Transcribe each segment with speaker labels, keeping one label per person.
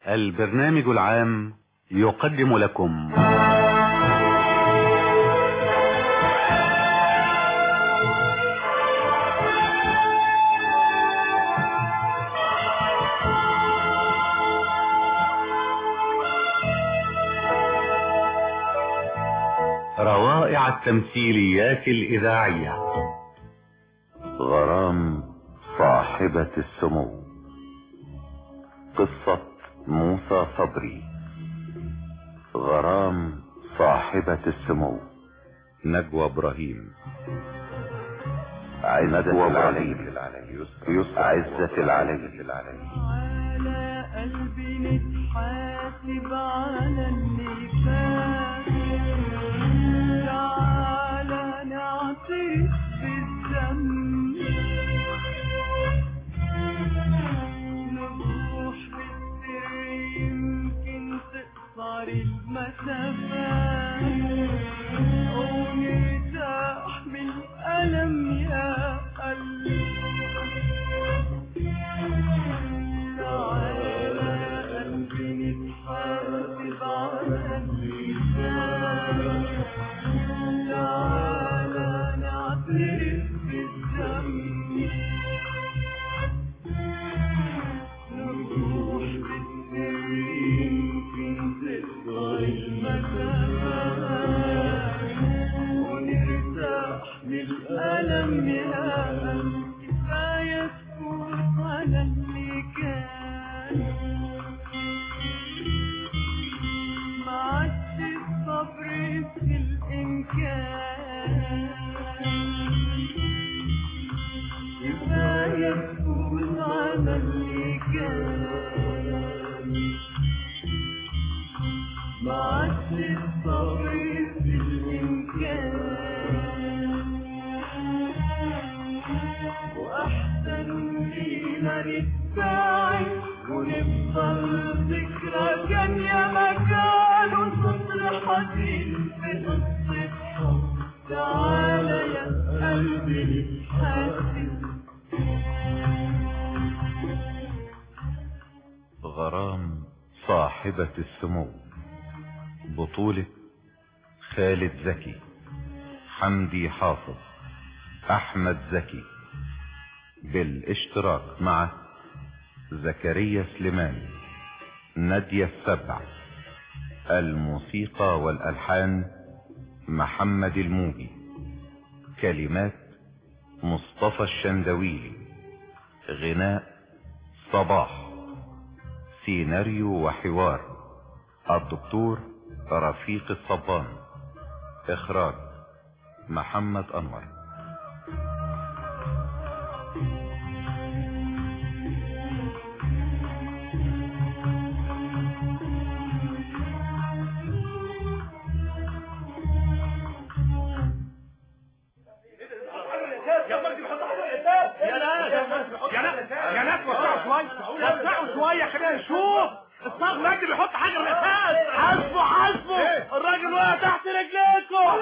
Speaker 1: البرنامج العام يقدم لكم روائع التمثيليات الإذاعية غرام صاحبة السمو قصة موسى صبري غرام صاحبة السمو نجوى ابراهيم عزة العلي يسر عزة العلي
Speaker 2: على قلبي نتحاسب على اللي فات تعالى نعترف بالذنب نروح بالسر يمكن تقصر المسافات ونرتاح من الألم يا قلبي تعالى قلبي نتحاسب على اللسان تعالى نعترف بالذنب نروح بالسر يمكن تقصر المسافات ونرتاح من الألم يا قلبي كفاية تفوت على اللي كان ما عادش الصبر في الإمكان كفاية تفوت على اللي كان ما عادش الصبر في الإمكان وأحسن لينا نتباعد ونفضل ذكرى كان يا مكان وسطر حزين في قصة حب تعالى يا قلبي نتحاسب
Speaker 1: غرام صاحبة السمو بطولة خالد زكي حمدي حافظ احمد زكي بالاشتراك مع زكريا سليمان نادية السبع الموسيقى والالحان محمد الموجي كلمات مصطفى الشندويلي غناء صباح سيناريو وحوار الدكتور رفيق الصبان اخراج محمد انور
Speaker 3: يا ناس يا ناس يا ناس وسعوا شويه وسعوا شويه خلينا نشوف الصاغ مجدي بيحط حاجه من الاساس حاسبه حاسبه الراجل واقع تحت رجليكم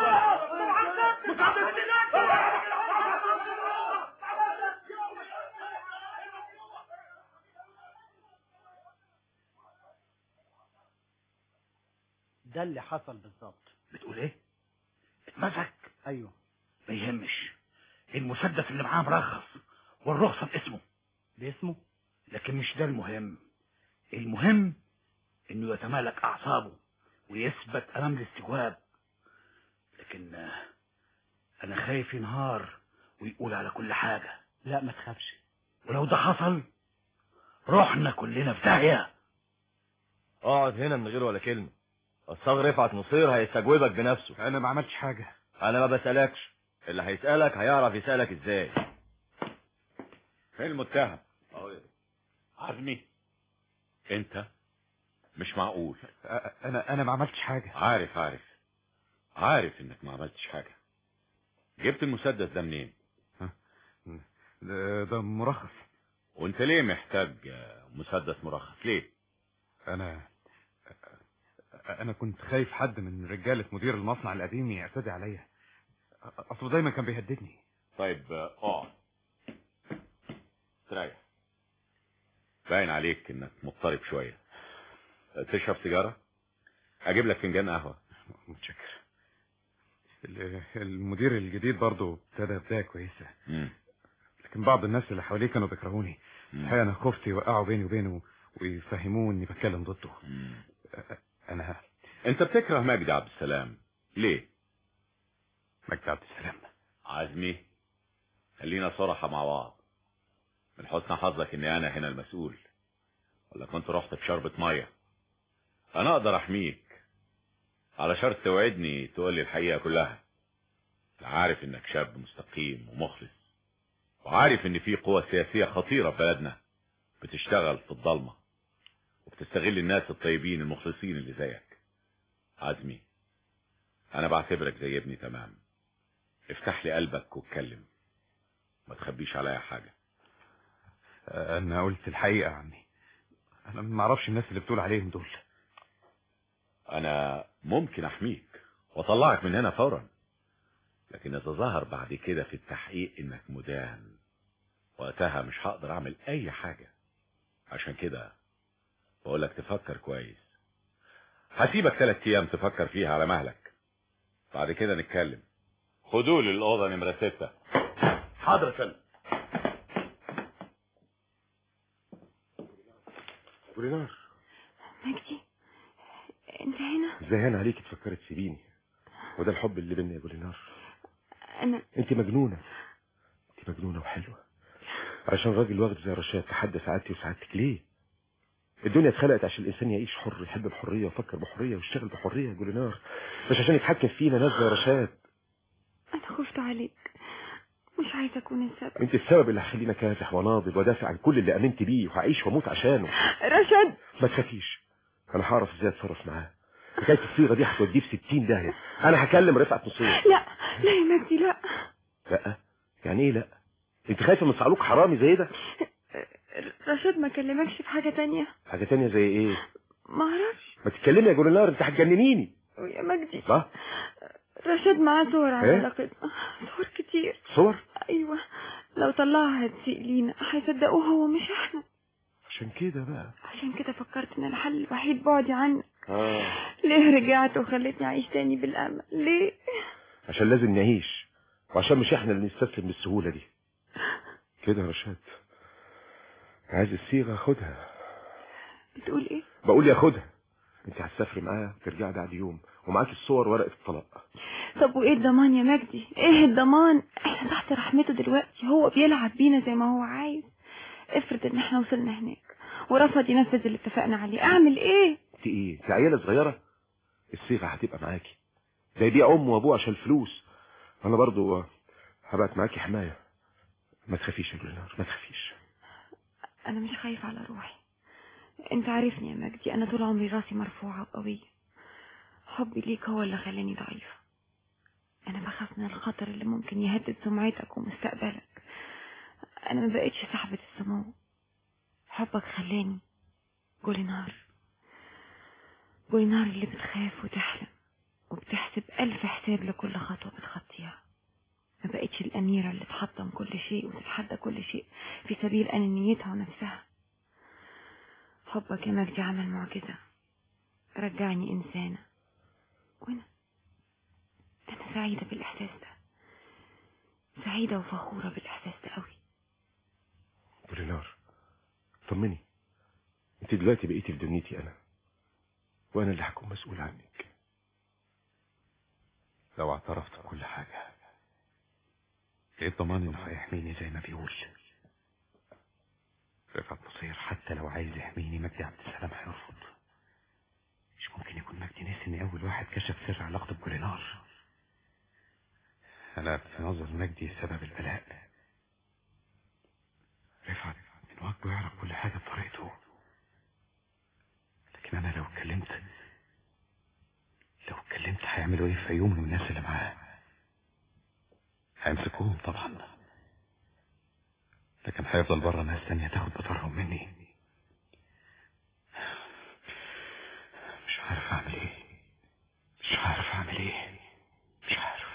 Speaker 4: ده اللي حصل بالظبط
Speaker 3: بتقول ايه اتمسك
Speaker 4: ايوه
Speaker 3: ما يهمش المسدس اللي معاه مرخص والرخصه باسمه
Speaker 4: باسمه
Speaker 3: لكن مش ده المهم المهم انه يتمالك اعصابه ويثبت امام الاستجواب لكن آه، انا خايف ينهار ويقول على كل حاجة
Speaker 4: لا ما تخافش
Speaker 3: ولو ده حصل رحنا كلنا في داهية
Speaker 5: اقعد هنا من غير ولا كلمة الصاغ رفعت نصير هيستجوبك بنفسه
Speaker 4: انا ما عملتش حاجة
Speaker 5: انا ما بسألكش اللي هيسألك هيعرف يسألك ازاي
Speaker 6: فين المتهم عزمي انت مش معقول
Speaker 4: انا انا ما عملتش حاجة
Speaker 6: عارف عارف عارف انك ما عملتش حاجة جبت المسدس ده منين
Speaker 4: ده, ده مرخص
Speaker 6: وانت ليه محتاج آه، مسدس مرخص ليه
Speaker 4: انا انا كنت خايف حد من رجالة مدير المصنع القديم يعتدي عليا اصله دايما كان بيهددني
Speaker 6: طيب آه، اقعد تريح باين عليك انك مضطرب شوية تشرب سيجارة اجيب لك فنجان قهوة
Speaker 4: متشكر ال- المدير الجديد برضه ابتدى بداية كويسة
Speaker 6: مم.
Speaker 4: لكن بعض الناس اللي حواليه كانوا بيكرهوني
Speaker 6: مم.
Speaker 4: الحقيقة أنا خفت يوقعوا بيني وبينه ويفهموه إني بتكلم ضده
Speaker 6: مم.
Speaker 4: أنا
Speaker 6: انت بتكره مجدي عبد السلام ليه
Speaker 4: مجدي عبد السلام
Speaker 6: عزمي خلينا صراحة مع بعض من حسن حظك اني انا هنا المسؤول ولا كنت رحت بشربة مية انا اقدر احميك على شرط توعدني تقول لي الحقيقة كلها أنا عارف انك شاب مستقيم ومخلص وعارف ان في قوة سياسية خطيرة في بلدنا بتشتغل في الضلمة وبتستغل الناس الطيبين المخلصين اللي زيك عزمي انا بعتبرك زي ابني تمام افتح لي قلبك واتكلم ما تخبيش عليا حاجة
Speaker 4: أنا قلت الحقيقة عني أنا ما أعرفش الناس اللي بتقول عليهم دول
Speaker 6: انا ممكن احميك واطلعك من هنا فورا لكن اذا ظهر بعد كده في التحقيق انك مدان وقتها مش هقدر اعمل اي حاجة عشان كده بقولك تفكر كويس هسيبك ثلاث ايام تفكر فيها على مهلك بعد كده نتكلم خدوا لي الاوضه نمره ستة
Speaker 3: حاضر يا فندم
Speaker 7: بولينار
Speaker 8: مجدي انت هنا
Speaker 7: ازاي هان عليك تفكري تسيبيني وده الحب اللي بينا يا بولينار
Speaker 8: انا
Speaker 7: انت مجنونة انت مجنونة وحلوة عشان راجل واخد زي رشاد تحدى سعادتي وسعادتك ليه الدنيا اتخلقت عشان الانسان يعيش حر يحب بحرية ويفكر بحرية ويشتغل بحرية يا جولينار مش عشان يتحكم فينا ناس زي رشاد
Speaker 8: انا خفت عليك مش عايزه اكون السبب
Speaker 7: انت السبب اللي هخليني كافح وناضل ودافع عن كل اللي امنت بيه وهعيش واموت عشانه
Speaker 8: رشد
Speaker 7: ما تخافيش انا هعرف ازاي اتصرف معاه حكايه الصيغه دي هتوديه في 60 داهيه انا هكلم رفعت نصير
Speaker 8: لا لا يا مجدي لا
Speaker 7: لا يعني ايه لا انت خايفه من صعلوك حرامي زي ده
Speaker 8: رشد ما كلمكش في حاجه تانية
Speaker 7: حاجه تانية زي ايه
Speaker 8: ما اعرفش
Speaker 7: ما تتكلمي يا جولنار انت هتجننيني
Speaker 8: يا مجدي
Speaker 7: صح
Speaker 8: رشد معاه صور على
Speaker 7: إيه؟
Speaker 8: علاقتنا صور كتير
Speaker 7: صور
Speaker 8: ايوه لو طلعها هتسيء لينا هيصدقوه هو مش احنا
Speaker 7: عشان كده بقى
Speaker 8: عشان كده فكرت ان الحل الوحيد بعدي عنك
Speaker 7: اه
Speaker 8: ليه رجعت وخلتني اعيش تاني بالامل ليه
Speaker 7: عشان لازم نعيش وعشان مش احنا اللي نستسلم بالسهوله دي كده يا رشاد عايز الصيغه خدها
Speaker 8: بتقول ايه
Speaker 7: بقول يا خدها انت هتسافري معاه ترجعي بعد يوم ومعاكي الصور ورقه الطلاق
Speaker 8: طب وايه الضمان يا مجدي ايه الضمان احنا تحت رحمته دلوقتي هو بيلعب بينا زي ما هو عايز افرض ان احنا وصلنا هناك ورفض ينفذ اللي اتفقنا عليه اعمل ايه
Speaker 7: انت ايه انت عيله صغيره الصيغه هتبقى معاكي زي دي ام وابوه عشان الفلوس انا برضو آه، هبقى معاكي حمايه ما تخافيش يا جولنار ما تخافيش
Speaker 8: انا مش خايفه على روحي انت عارفني يا مجدي انا طول عمري راسي مرفوعه وقويه حبي ليك هو اللي خلاني ضعيفه انا بخاف من الخطر اللي ممكن يهدد سمعتك ومستقبلك انا ما بقتش صاحبه السمو حبك خلاني جولينار جولينار اللي بتخاف وتحلم وبتحسب ألف حساب لكل خطوة بتخطيها ما بقتش الأميرة اللي تحطم كل شيء وتتحدى كل شيء في سبيل أنانيتها ونفسها حبك يا مجدي عمل معجزة رجعني إنسانة وأنا أنا سعيدة بالإحساس ده سعيدة وفخورة بالإحساس ده قوي
Speaker 7: جولنار طمني انت دلوقتي بقيتي في دنيتي انا وانا اللي هكون مسؤول عنك
Speaker 4: لو اعترفت بكل حاجة ايه الضمان انه هيحميني زي ما بيقول رفعت نصير حتى لو عايز يحميني مجدي عبد السلام هيرفض مش ممكن يكون مجدي ناسي اني اول واحد كشف سر علاقته بجولينار انا في نظر مجدي سبب البلاء رفعت من واجبه يعرف كل حاجة بطريقته لكن انا لو اتكلمت لو اتكلمت هيعملوا ايه في يوم من الناس اللي معاه هيمسكوهم طبعا لكن هيفضل بره ناس تانية تاخد بطارهم مني مش عارف اعمل ايه مش عارف اعمل ايه مش عارف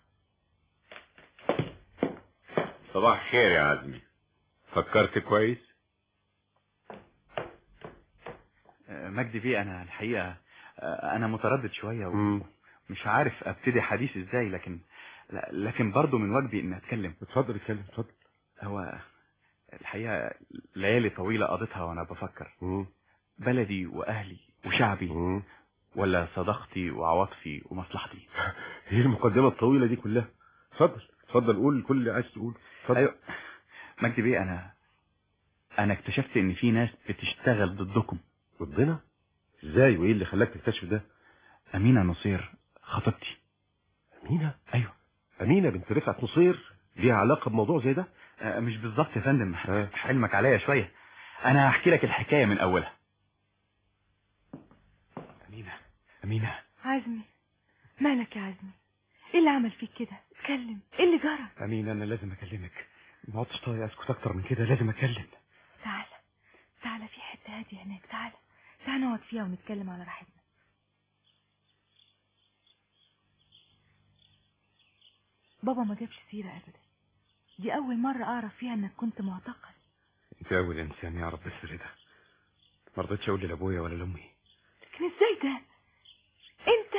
Speaker 6: صباح الخير يا عزمي فكرت كويس
Speaker 9: مجدي بيه انا الحقيقة آه، انا متردد شوية
Speaker 7: مم.
Speaker 9: ومش عارف ابتدي حديث ازاي لكن لا- لكن برضه من واجبي اني اتكلم
Speaker 7: اتفضل اتكلم اتفضل
Speaker 9: هو الحقيقة ليالي طويلة قضيتها وانا بفكر
Speaker 7: مم.
Speaker 9: بلدي واهلي وشعبي
Speaker 7: مم.
Speaker 9: ولا صداقتي وعواطفي ومصلحتي
Speaker 7: هي المقدمة الطويلة دي كلها اتفضل اتفضل قول كل اللي عايز تقوله اتفضل
Speaker 9: ايوه مجدي بيه انا انا اكتشفت ان في ناس بتشتغل ضدكم
Speaker 7: ضدنا ازاي وايه اللي خلاك تكتشف ده
Speaker 9: امينة نصير خطيبتي
Speaker 7: امينة
Speaker 9: ايوه
Speaker 7: امينة بنت رفعت نصير ليها علاقة بموضوع زي ده
Speaker 9: آه، مش بالظبط يا فندم
Speaker 7: ها.
Speaker 9: حلمك عليا شوية انا هحكي لك الحكاية من اولها امينة امينة
Speaker 8: عزمي مالك يا عزمي ايه اللي عمل فيك كده اتكلم ايه اللي جرى
Speaker 9: امينة انا لازم اكلمك ما عدتش طايق اسكت اكتر من كده لازم اتكلم
Speaker 8: تعالى تعالى في حتة هادية هناك تعالى تعالى نقعد فيها ونتكلم على راحتنا بابا ما جابش سيرة ابدا دي اول مرة اعرف فيها انك كنت معتقل
Speaker 9: انت اول انسان يعرف بالسر ده ما رضيتش اقول لابويا ولا لامي
Speaker 8: لكن ازاي ده انت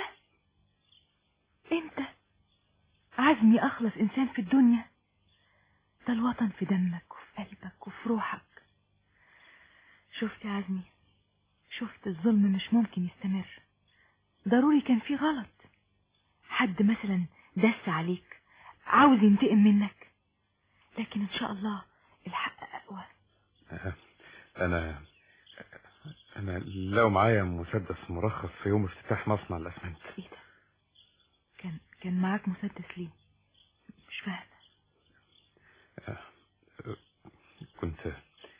Speaker 8: انت عزمي اخلص انسان في الدنيا ده الوطن في دمك وفي قلبك وفي روحك شفت يا عزمي شفت الظلم مش ممكن يستمر ضروري كان في غلط حد مثلا دس عليك عاوز ينتقم منك لكن ان شاء الله الحق اقوى
Speaker 9: أه، انا انا لو معايا مسدس مرخص في يوم افتتاح مصنع الاسمنت
Speaker 8: ايه ده كان كان معاك مسدس ليه مش فاهمه
Speaker 9: كنت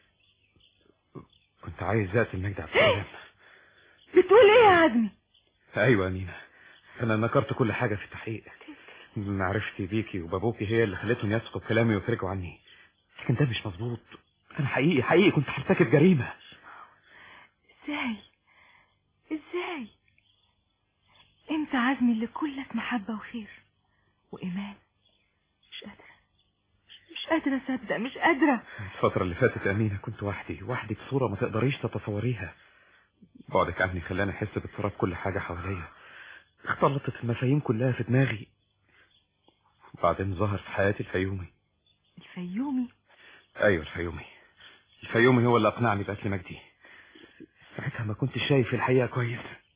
Speaker 9: كنت عايز اقتل مجدي عبد السلام
Speaker 8: بتقول ايه يا عزمي
Speaker 9: ايوه امينه انا نكرت كل حاجه في التحقيق معرفتي بيكي وبابوكي هي اللي خلتهم يثقوا بكلامي ويفرجوا عني لكن ده مش مظبوط انا حقيقي حقيقي كنت هرتكب جريمه
Speaker 8: ازاي ازاي انت عزمي اللي كلك محبة وخير وايمان مش قادرة مش قادرة اصدق مش قادرة
Speaker 9: الفترة اللي فاتت يا أمينة كنت وحدي وحدي بصورة ما تقدريش تتصوريها بعدك عني خلاني أحس باضطراب كل حاجة حواليا اختلطت المفاهيم كلها في دماغي وبعدين ظهر في حياتي الفيومي
Speaker 8: الفيومي
Speaker 9: أيوة الفيومي الفيومي هو اللي أقنعني بقتل مجدي ساعتها ما كنتش شايف الحقيقة كويس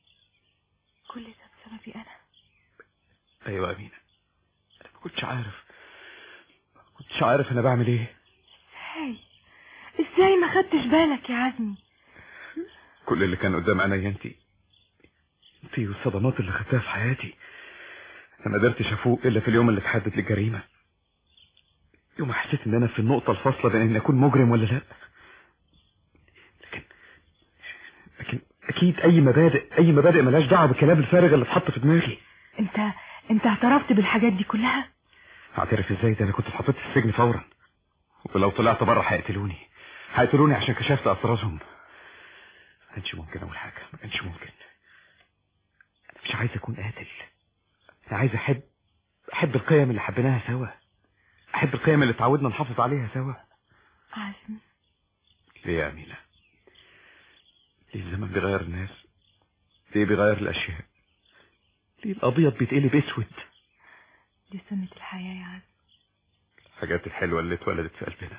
Speaker 8: كل ده بسببي انا
Speaker 9: أيوة يا أمينة أنا ما كنتش عارف ما كنتش عارف أنا بعمل إيه
Speaker 8: ازاي ازاي ما خدتش بالك يا عزمي
Speaker 9: كل اللي كان قدام عينيا انت انت والصدمات اللي خدتها في حياتي انا ما قدرتش افوق الا في اليوم اللي اتحدد للجريمه يوم ما حسيت ان انا في النقطه الفاصله بين اني اكون مجرم ولا لا لكن لكن اكيد اي مبادئ اي مبادئ ملهاش دعوه بالكلام الفارغ اللي اتحط في دماغي
Speaker 8: انت انت اعترفت بالحاجات دي كلها
Speaker 9: اعترف ازاي ده انا كنت اتحطيت في السجن فورا ولو طلعت بره هيقتلوني هيقتلوني عشان كشفت اسرارهم ما كانش ممكن اول حاجه ما كانش ممكن انا مش عايز اكون قاتل انا عايز احب احب القيم اللي حبيناها سوا احب القيم اللي اتعودنا نحافظ عليها سوا
Speaker 8: عزمي
Speaker 9: ليه يا امينه ليه الزمن بيغير الناس ليه بيغير الاشياء ليه الابيض بيتقلب اسود
Speaker 8: دي سنة الحياة يا عزمي
Speaker 9: الحاجات الحلوة اللي اتولدت في قلبنا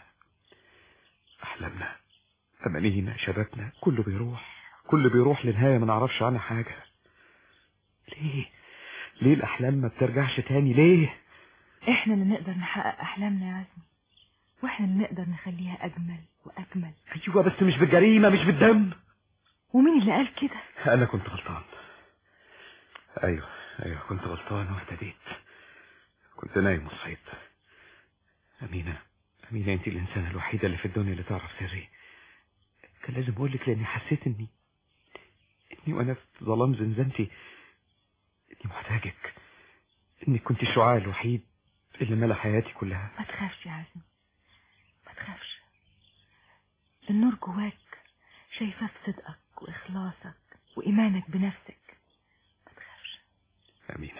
Speaker 9: أحلامنا أمانينا شبابنا كله بيروح كله بيروح لنهاية ما نعرفش عنها حاجة ليه ليه الأحلام ما بترجعش تاني ليه
Speaker 8: احنا اللي نقدر نحقق احلامنا يا عزمي واحنا اللي نقدر نخليها اجمل واجمل
Speaker 9: أيوة بس مش بالجريمة مش بالدم
Speaker 8: ومين اللي قال كده
Speaker 9: أنا كنت غلطان أيوة أيوة كنت غلطان واهتديت كنت نايم وصحيت أمينة أمينة أنت الإنسانة الوحيدة اللي في الدنيا اللي تعرف سري كان لازم أقول لك لأني حسيت إني إني وأنا في ظلام زنزانتي إني محتاجك إنك كنت الشعاع الوحيد اللي ملا حياتي كلها
Speaker 8: ما تخافش يا عزمي ما تخافش النور جواك شايفاه في صدقك واخلاصك وايمانك بنفسك ما تخافش
Speaker 9: أمينة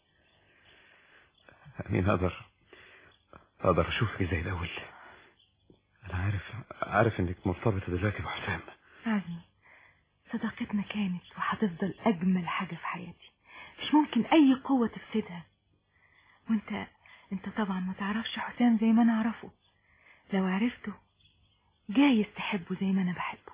Speaker 9: أمينة أقدر أقدر أشوفك زي الأول أنا عارف عارف إنك مرتبطة دلوقتي بحسام
Speaker 8: عزمي صداقتنا كانت وهتفضل أجمل حاجة في حياتي مش ممكن أي قوة تفسدها وانت انت طبعا ما تعرفش حسام زي ما انا اعرفه لو عرفته جايز تحبه زي ما انا بحبه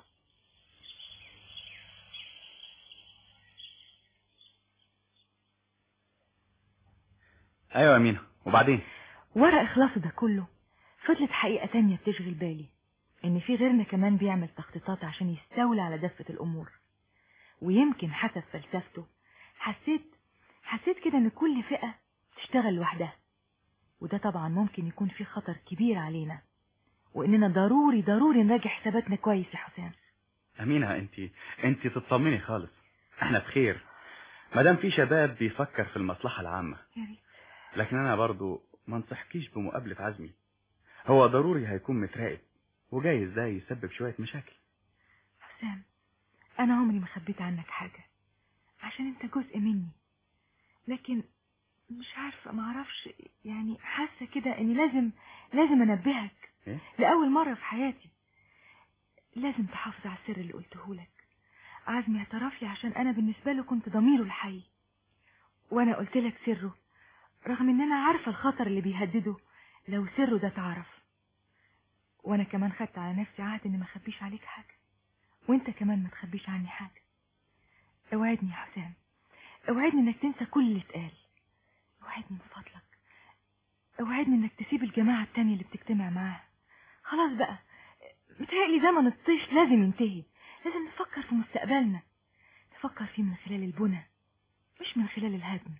Speaker 3: ايوه يا مينا وبعدين
Speaker 8: ورا إخلاصه ده كله فضلت حقيقة تانية بتشغل بالي إن في غيرنا كمان بيعمل تخطيطات عشان يستولى على دفة الأمور ويمكن حسب فلسفته حسيت حسيت كده إن كل فئة تشتغل لوحدها وده طبعا ممكن يكون فيه خطر كبير علينا وإننا ضروري ضروري نراجع حساباتنا كويس يا حسام
Speaker 3: امينه انت انت تطمني خالص احنا بخير ما دام في شباب بيفكر في المصلحه العامه
Speaker 8: يا ريت
Speaker 3: لكن انا برضو ما انصحكيش بمقابله عزمي هو ضروري هيكون متراقب وجايز ده يسبب شويه مشاكل
Speaker 8: حسام أنا عمري ما خبيت عنك حاجة عشان أنت جزء مني لكن مش عارفة ما اعرفش يعني حاسة كده إني لازم لازم أنبهك
Speaker 3: إيه؟
Speaker 8: لأول مرة في حياتي لازم تحافظ على السر اللي قلته لك عزمي اعترف لي عشان أنا بالنسبة له كنت ضميره الحي وأنا قلت لك سره رغم إن أنا عارفة الخطر اللي بيهدده لو سره ده اتعرف وأنا كمان خدت على نفسي عهد إني ما أخبيش عليك حاجة وانت كمان ما تخبيش عني حاجة اوعدني يا حسام اوعدني انك تنسى كل اللي اتقال اوعدني من فضلك اوعدني انك تسيب الجماعة التانية اللي بتجتمع معاها خلاص بقى متهيألي زمن الطيش لازم ينتهي لازم نفكر في مستقبلنا نفكر فيه من خلال البنى مش من خلال الهدم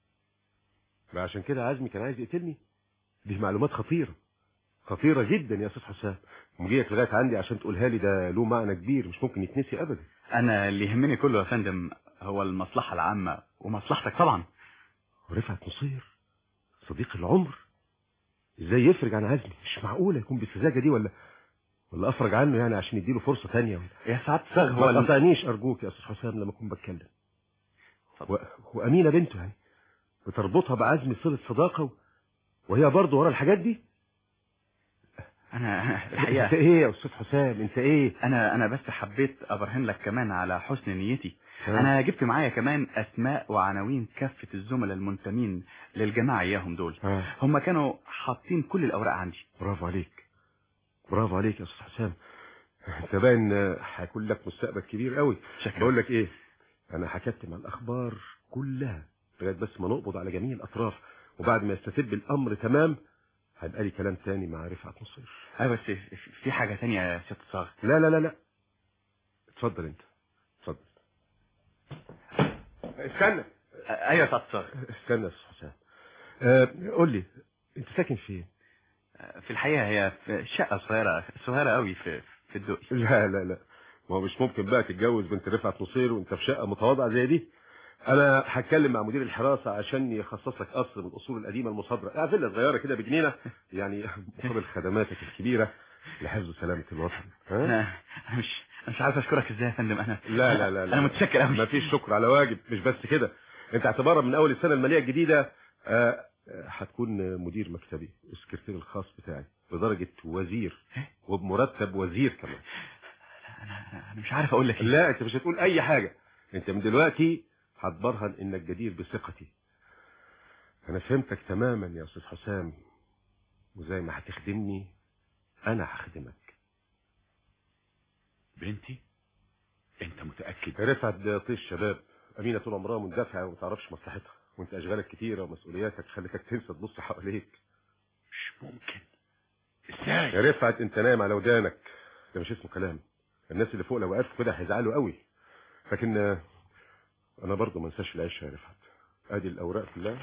Speaker 7: ما عشان كده عزمي كان عايز يقتلني دي معلومات خطيرة خطيرة جدا يا أستاذ حسام ومجيك لغاية عندي عشان تقولها لي ده له معنى كبير مش ممكن يتنسي أبدا
Speaker 3: انا اللي يهمني كله يا فندم هو المصلحه العامه ومصلحتك طبعا
Speaker 7: ورفعت نصير صديق العمر ازاي يفرج عن عزمي مش معقولة يكون بالسذاجة دي ولا ولا أفرج عنه يعني عشان يديله فرصة تانية ولا
Speaker 3: يا سعاده الصاغ هو
Speaker 7: ما
Speaker 3: الم-
Speaker 7: تقطعنيش أرجوك يا أستاذ حسام لما أكون بتكلم و... وأمينة بنته يعني بتربطها بعزمي صلة صداقة و... وهي برضه ورا الحاجات دي
Speaker 3: انا
Speaker 7: انت
Speaker 3: الحقيقه
Speaker 7: ايه يا استاذ حسام انت ايه
Speaker 3: انا انا بس حبيت ابرهن لك كمان على حسن نيتي
Speaker 7: ها؟
Speaker 3: انا جبت معايا كمان اسماء وعناوين كافه الزملاء المنتمين للجماعه اياهم دول
Speaker 7: ها.
Speaker 3: هم كانوا حاطين كل الاوراق عندي
Speaker 7: برافو عليك برافو عليك يا استاذ حسام انت باين آه، هيكون لك مستقبل كبير قوي
Speaker 3: شكرا
Speaker 7: بقول لك ايه انا حكيت مع الاخبار كلها لغايه بس ما نقبض على جميع الاطراف وبعد ما يستتب الامر تمام هيبقى لي كلام تاني مع رفعت نصير
Speaker 3: ايوه بس في- في حاجه تانية يا سياده الصاغ
Speaker 7: لا لا لا لا اتفضل انت اتفضل استنى
Speaker 3: ايوه يا سياده الصاغ
Speaker 7: استنى يا استاذ حسام آه، قول لي انت ساكن فين
Speaker 3: في الحقيقه هي في شقه صغيره صغيره قوي في في الدقي
Speaker 7: لا لا لا ما هو مش ممكن بقى تتجوز بنت رفعت نصير وانت في شقه متواضعه زي دي انا هتكلم مع مدير الحراسه عشان يخصص لك قصر من الاصول القديمه المصادره آه، فيلا صغيره كده بجنينه يعني مقابل خدماتك الكبيره لحفظ سلامه الوطن ها؟
Speaker 3: انا أنا مش أنا مش عارف اشكرك ازاي يا فندم انا
Speaker 7: لا لا لا لا
Speaker 3: انا متشكر قوي
Speaker 7: ما فيش شكر على واجب مش بس كده انت اعتبارا من اول السنه الماليه الجديده آه، آه، هتكون مدير مكتبي والسكرتير الخاص بتاعي بدرجه وزير وبمرتب وزير كمان
Speaker 3: انا أنا مش عارف اقول لك ايه
Speaker 7: لا انت مش هتقول اي حاجة انت من دلوقتي هتبرهن انك جدير بثقتي انا فهمتك تماما يا استاذ حسام وزي ما هتخدمني انا هخدمك
Speaker 6: بنتي انت متاكد
Speaker 7: رفعت ده طيش شباب امينه طول عمرها مندفعه وما تعرفش مصلحتها وانت اشغالك كتيره ومسؤولياتك خلتك تنسى تبص حواليك
Speaker 6: مش ممكن ازاي
Speaker 7: يا رفعت انت نايم على ودانك ده مش اسمه كلام الناس اللي فوق لو عرفوا كده هيزعلوا قوي لكن آه، انا برضه ما انساش العيشه يا رفعت ادي الاوراق كلها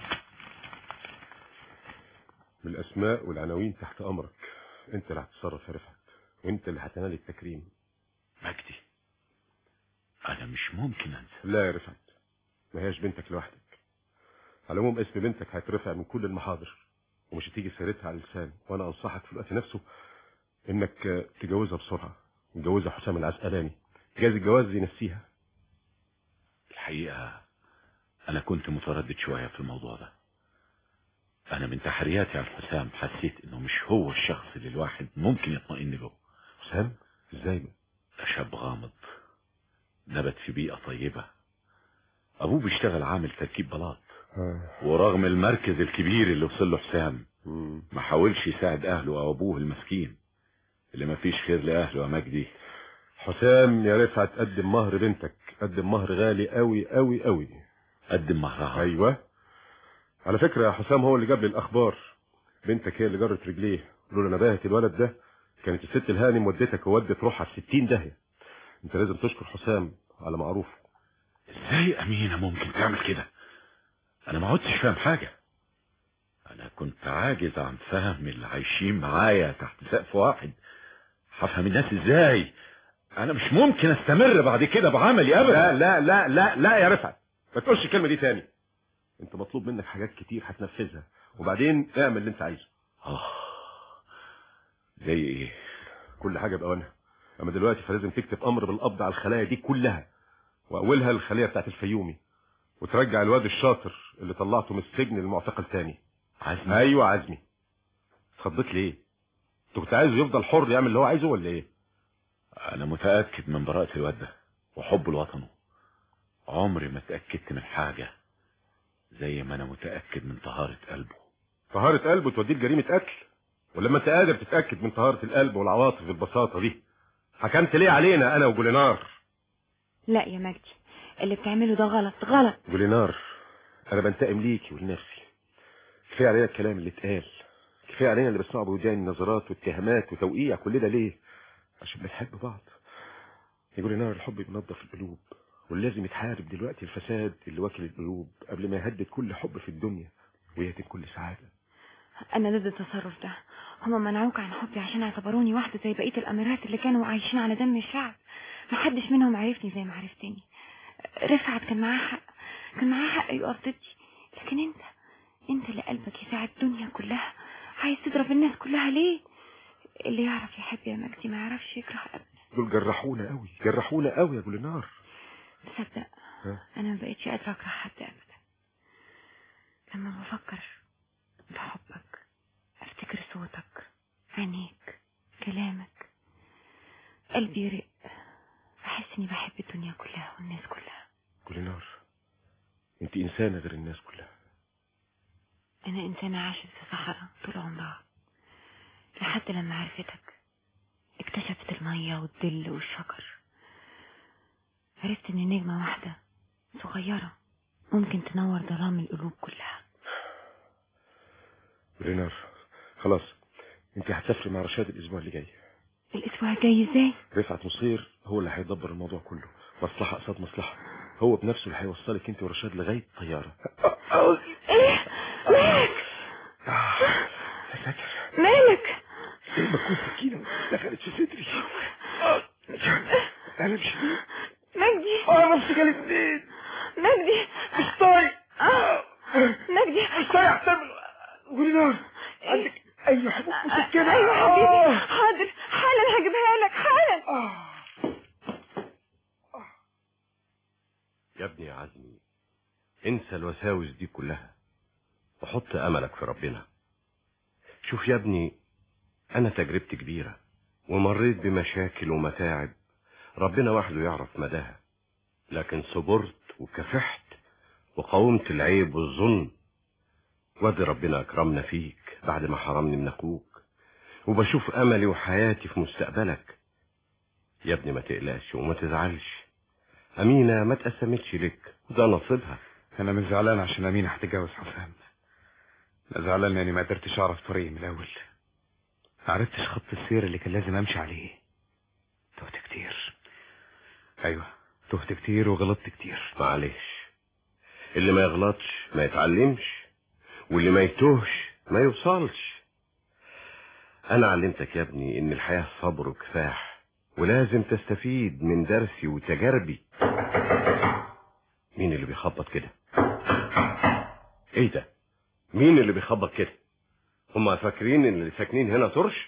Speaker 7: بالاسماء والعناوين تحت امرك انت اللي هتتصرف يا رفعت وانت اللي هتنال التكريم
Speaker 6: مجدي انا مش ممكن انسى
Speaker 7: لا يا رفعت ما هياش بنتك لوحدك على العموم اسم بنتك هيترفع من كل المحاضر ومش هتيجي سيرتها على اللسان وانا انصحك في الوقت نفسه انك آه، تجوزها بسرعه تجوزها حسام العسقلاني جايز الجواز ينسيها
Speaker 6: الحقيقه انا كنت متردد شويه في الموضوع ده انا من تحرياتي عن حسام حسيت انه مش هو الشخص اللي الواحد ممكن يطمئن له
Speaker 7: حسام ازاي
Speaker 6: ده شاب غامض نبت في بيئة طيبة ابوه بيشتغل عامل تركيب بلاط
Speaker 7: آه.
Speaker 6: ورغم المركز الكبير اللي وصل له حسام
Speaker 7: مم.
Speaker 6: ما حاولش يساعد اهله او ابوه المسكين اللي ما فيش خير لاهله يا مجدي
Speaker 7: حسام يا رفعت قدم مهر بنتك قدم مهر غالي قوي قوي قوي
Speaker 6: قدم مهرها
Speaker 7: ايوه على فكرة يا حسام هو اللي جاب لي الاخبار بنتك هي اللي جرت رجليه لولا نباهة الولد ده كانت الست الهانم ودتك وودت روحها في 60 داهية انت لازم تشكر حسام على معروفه
Speaker 6: ازاي امينة ممكن تعمل كده انا ما عدتش فاهم حاجة انا كنت عاجز عن فهم اللي عايشين معايا تحت سقف واحد هفهم الناس ازاي انا مش ممكن استمر بعد كده بعملي ابدا
Speaker 7: لا لا لا لا لا يا رفعت ما تقولش الكلمة دي تاني انت مطلوب منك حاجات كتير هتنفذها وبعدين اعمل اللي انت عايزه
Speaker 6: آه. زي ايه
Speaker 7: كل حاجة بأوانها اما دلوقتي فلازم تكتب امر بالقبض على الخلايا دي كلها واولها الخلية بتاعت الفيومي وترجع الواد الشاطر اللي طلعته من السجن للمعتقل تاني
Speaker 6: عزمي
Speaker 7: ايوه عزمي اتخضيت ليه انت كنت عايزه يفضل حر يعمل اللي هو عايزه ولا ايه
Speaker 6: انا متأكد من براءة الواد ده وحبه لوطنه عمري ما اتأكدت من حاجة زي ما انا متأكد من طهارة قلبه
Speaker 7: طهارة قلبه توديه لجريمة قتل ولما انت قادر تتأكد من طهارة القلب والعواطف بالبساطة دي حكمت ليه علينا انا وجولينار
Speaker 8: لا يا مجدي اللي بتعمله ده غلط غلط
Speaker 7: جولينار انا بنتقم ليكي ولنفسي كفايه علينا الكلام اللي اتقال كفايه علينا اللي بسمعه بوداني نظرات واتهامات وتوقيع كل ده ليه عشان بنحب بعض يا جولينار الحب بينظف القلوب واللي لازم يتحارب دلوقتي الفساد اللي واكل القلوب قبل ما يهدد كل حب في الدنيا ويهدم كل سعاده
Speaker 8: انا ضد التصرف ده هما منعوك عن حبي عشان اعتبروني واحدة زي بقية الاميرات اللي كانوا عايشين على دم الشعب محدش منهم عرفني زي ما عرفتني رفعت كان معاه حق كان معاه حق يقف ضدي لكن انت انت اللي قلبك يساعد الدنيا كلها عايز تضرب الناس كلها ليه اللي يعرف يحب يا مجدي ما يعرفش يكره ابدا
Speaker 7: دول جرحونا قوي جرحونا قوي يا جولينار
Speaker 8: تصدق
Speaker 7: ها؟
Speaker 8: انا ما بقتش قادره اكره حد ابدا لما بفكر بحبك افتكر صوتك عينيك كلامك قلبي يرق بحس اني بحب الدنيا كلها والناس كلها
Speaker 7: جولينار انت انسانه غير الناس كلها
Speaker 8: انا انسانه عاشت في صحراء طول عمرها لحد لما عرفتك اكتشفت الميه والظل والشجر عرفت ان نجمه واحده صغيره ممكن تنور ظلام القلوب كلها
Speaker 7: جولينار خلاص انت هتسافري مع رشاد الاسبوع اللي جاي
Speaker 8: الاسبوع الجاي ازاي
Speaker 7: رفعت نصير هو اللي هيدبر الموضوع كله مصلحة قصاد مصلحة هو بنفسه اللي هيوصلك انت ورشاد لغاية طيارة
Speaker 8: ايه مالك
Speaker 7: يا ساتر
Speaker 8: مالك
Speaker 7: زي ما تكون سكينة دخلت في صدري ألم شديد
Speaker 8: مجدي
Speaker 7: اه نفسي جالي اتنين
Speaker 8: مجدي
Speaker 7: مش طايق
Speaker 8: آه. مجدي
Speaker 7: مش طايق احتمل قولي نار عندك أي حبوب مسكنة
Speaker 8: ايوه حبيبي
Speaker 7: آه.
Speaker 8: حاضر حالا هجيبها لك حالا
Speaker 7: آه.
Speaker 10: يا ابني يا عزمي انسى الوساوس دي كلها وحط املك في ربنا شوف يا ابني انا تجربتي كبيرة ومريت بمشاكل ومتاعب ربنا وحده يعرف مداها لكن صبرت وكفحت وقاومت العيب والظلم وادي ربنا اكرمنا فيك بعد ما حرمني من اخوك وبشوف املي وحياتي في مستقبلك يا ابني ما تقلقش وما تزعلش أمينة ما تقسمتش لك وده نصيبها
Speaker 9: انا مش زعلان عشان امينه هتتجوز حسام انا زعلان لاني ما قدرتش اعرف طريقي من الاول ما عرفتش خط السير اللي كان لازم امشي عليه تهت كتير ايوه تهت كتير وغلطت كتير
Speaker 10: معلش اللي ما يغلطش ما يتعلمش واللي ما يتوهش ما يوصلش أنا علمتك يا ابني إن الحياة صبر وكفاح ولازم تستفيد من درسي وتجاربي مين اللي بيخبط كده ايه ده مين اللي بيخبط كده هما فاكرين ان اللي ساكنين هنا طرش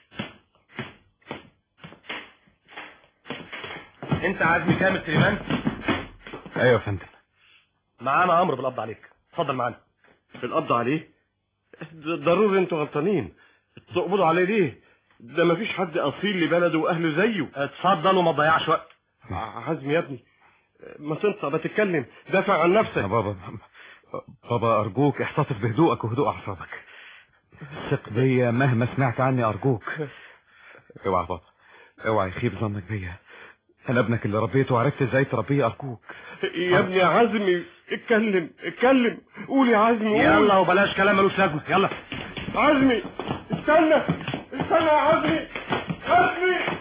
Speaker 5: انت عزمي كامل سليمان
Speaker 9: ايوه يا فندم
Speaker 5: معانا امر بالقبض عليك اتفضل معانا
Speaker 10: القبض عليه ده ضروري انتوا غلطانين تقبضوا عليه ليه ده مفيش حد اصيل لبلده واهله زيه
Speaker 5: اتفضل وما تضيعش وقت
Speaker 10: ع- عزمي يا ابني ما تنطق ما تتكلم دافع عن نفسك
Speaker 4: يا بابا بابا أرجوك احتفظ بهدوءك وهدوء أعصابك ثق بيا مهما سمعت عني أرجوك اوعى بابا اوعى يخيب ظنك بيا أنا ابنك اللي ربيته وعرفت ازاي تربيه أرجوك
Speaker 10: يا ابني يا عزمي اتكلم اتكلم قول يا عزمي قول.
Speaker 3: يلا وبلاش كلام ملوش لازمه يلا
Speaker 10: عزمي استنى استنى يا عزمي عزمي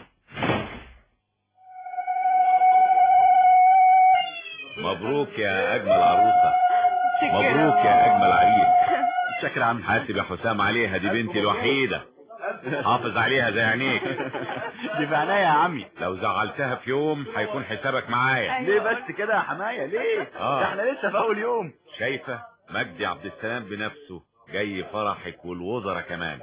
Speaker 6: مبروك يا اجمل عروسه مبروك يا اجمل عريس
Speaker 3: شكرا يا عم
Speaker 6: حاسب يا حسام عليها دي بنتي الوحيده حافظ عليها زي عينيك
Speaker 3: دي في عينيا يا عمي
Speaker 6: لو زعلتها في يوم هيكون حسابك معايا
Speaker 3: ليه بس كده يا حماية ليه
Speaker 6: آه.
Speaker 3: ده احنا لسه في اول يوم
Speaker 6: شايفه مجدي عبد السلام بنفسه جاي فرحك والوزراء كمان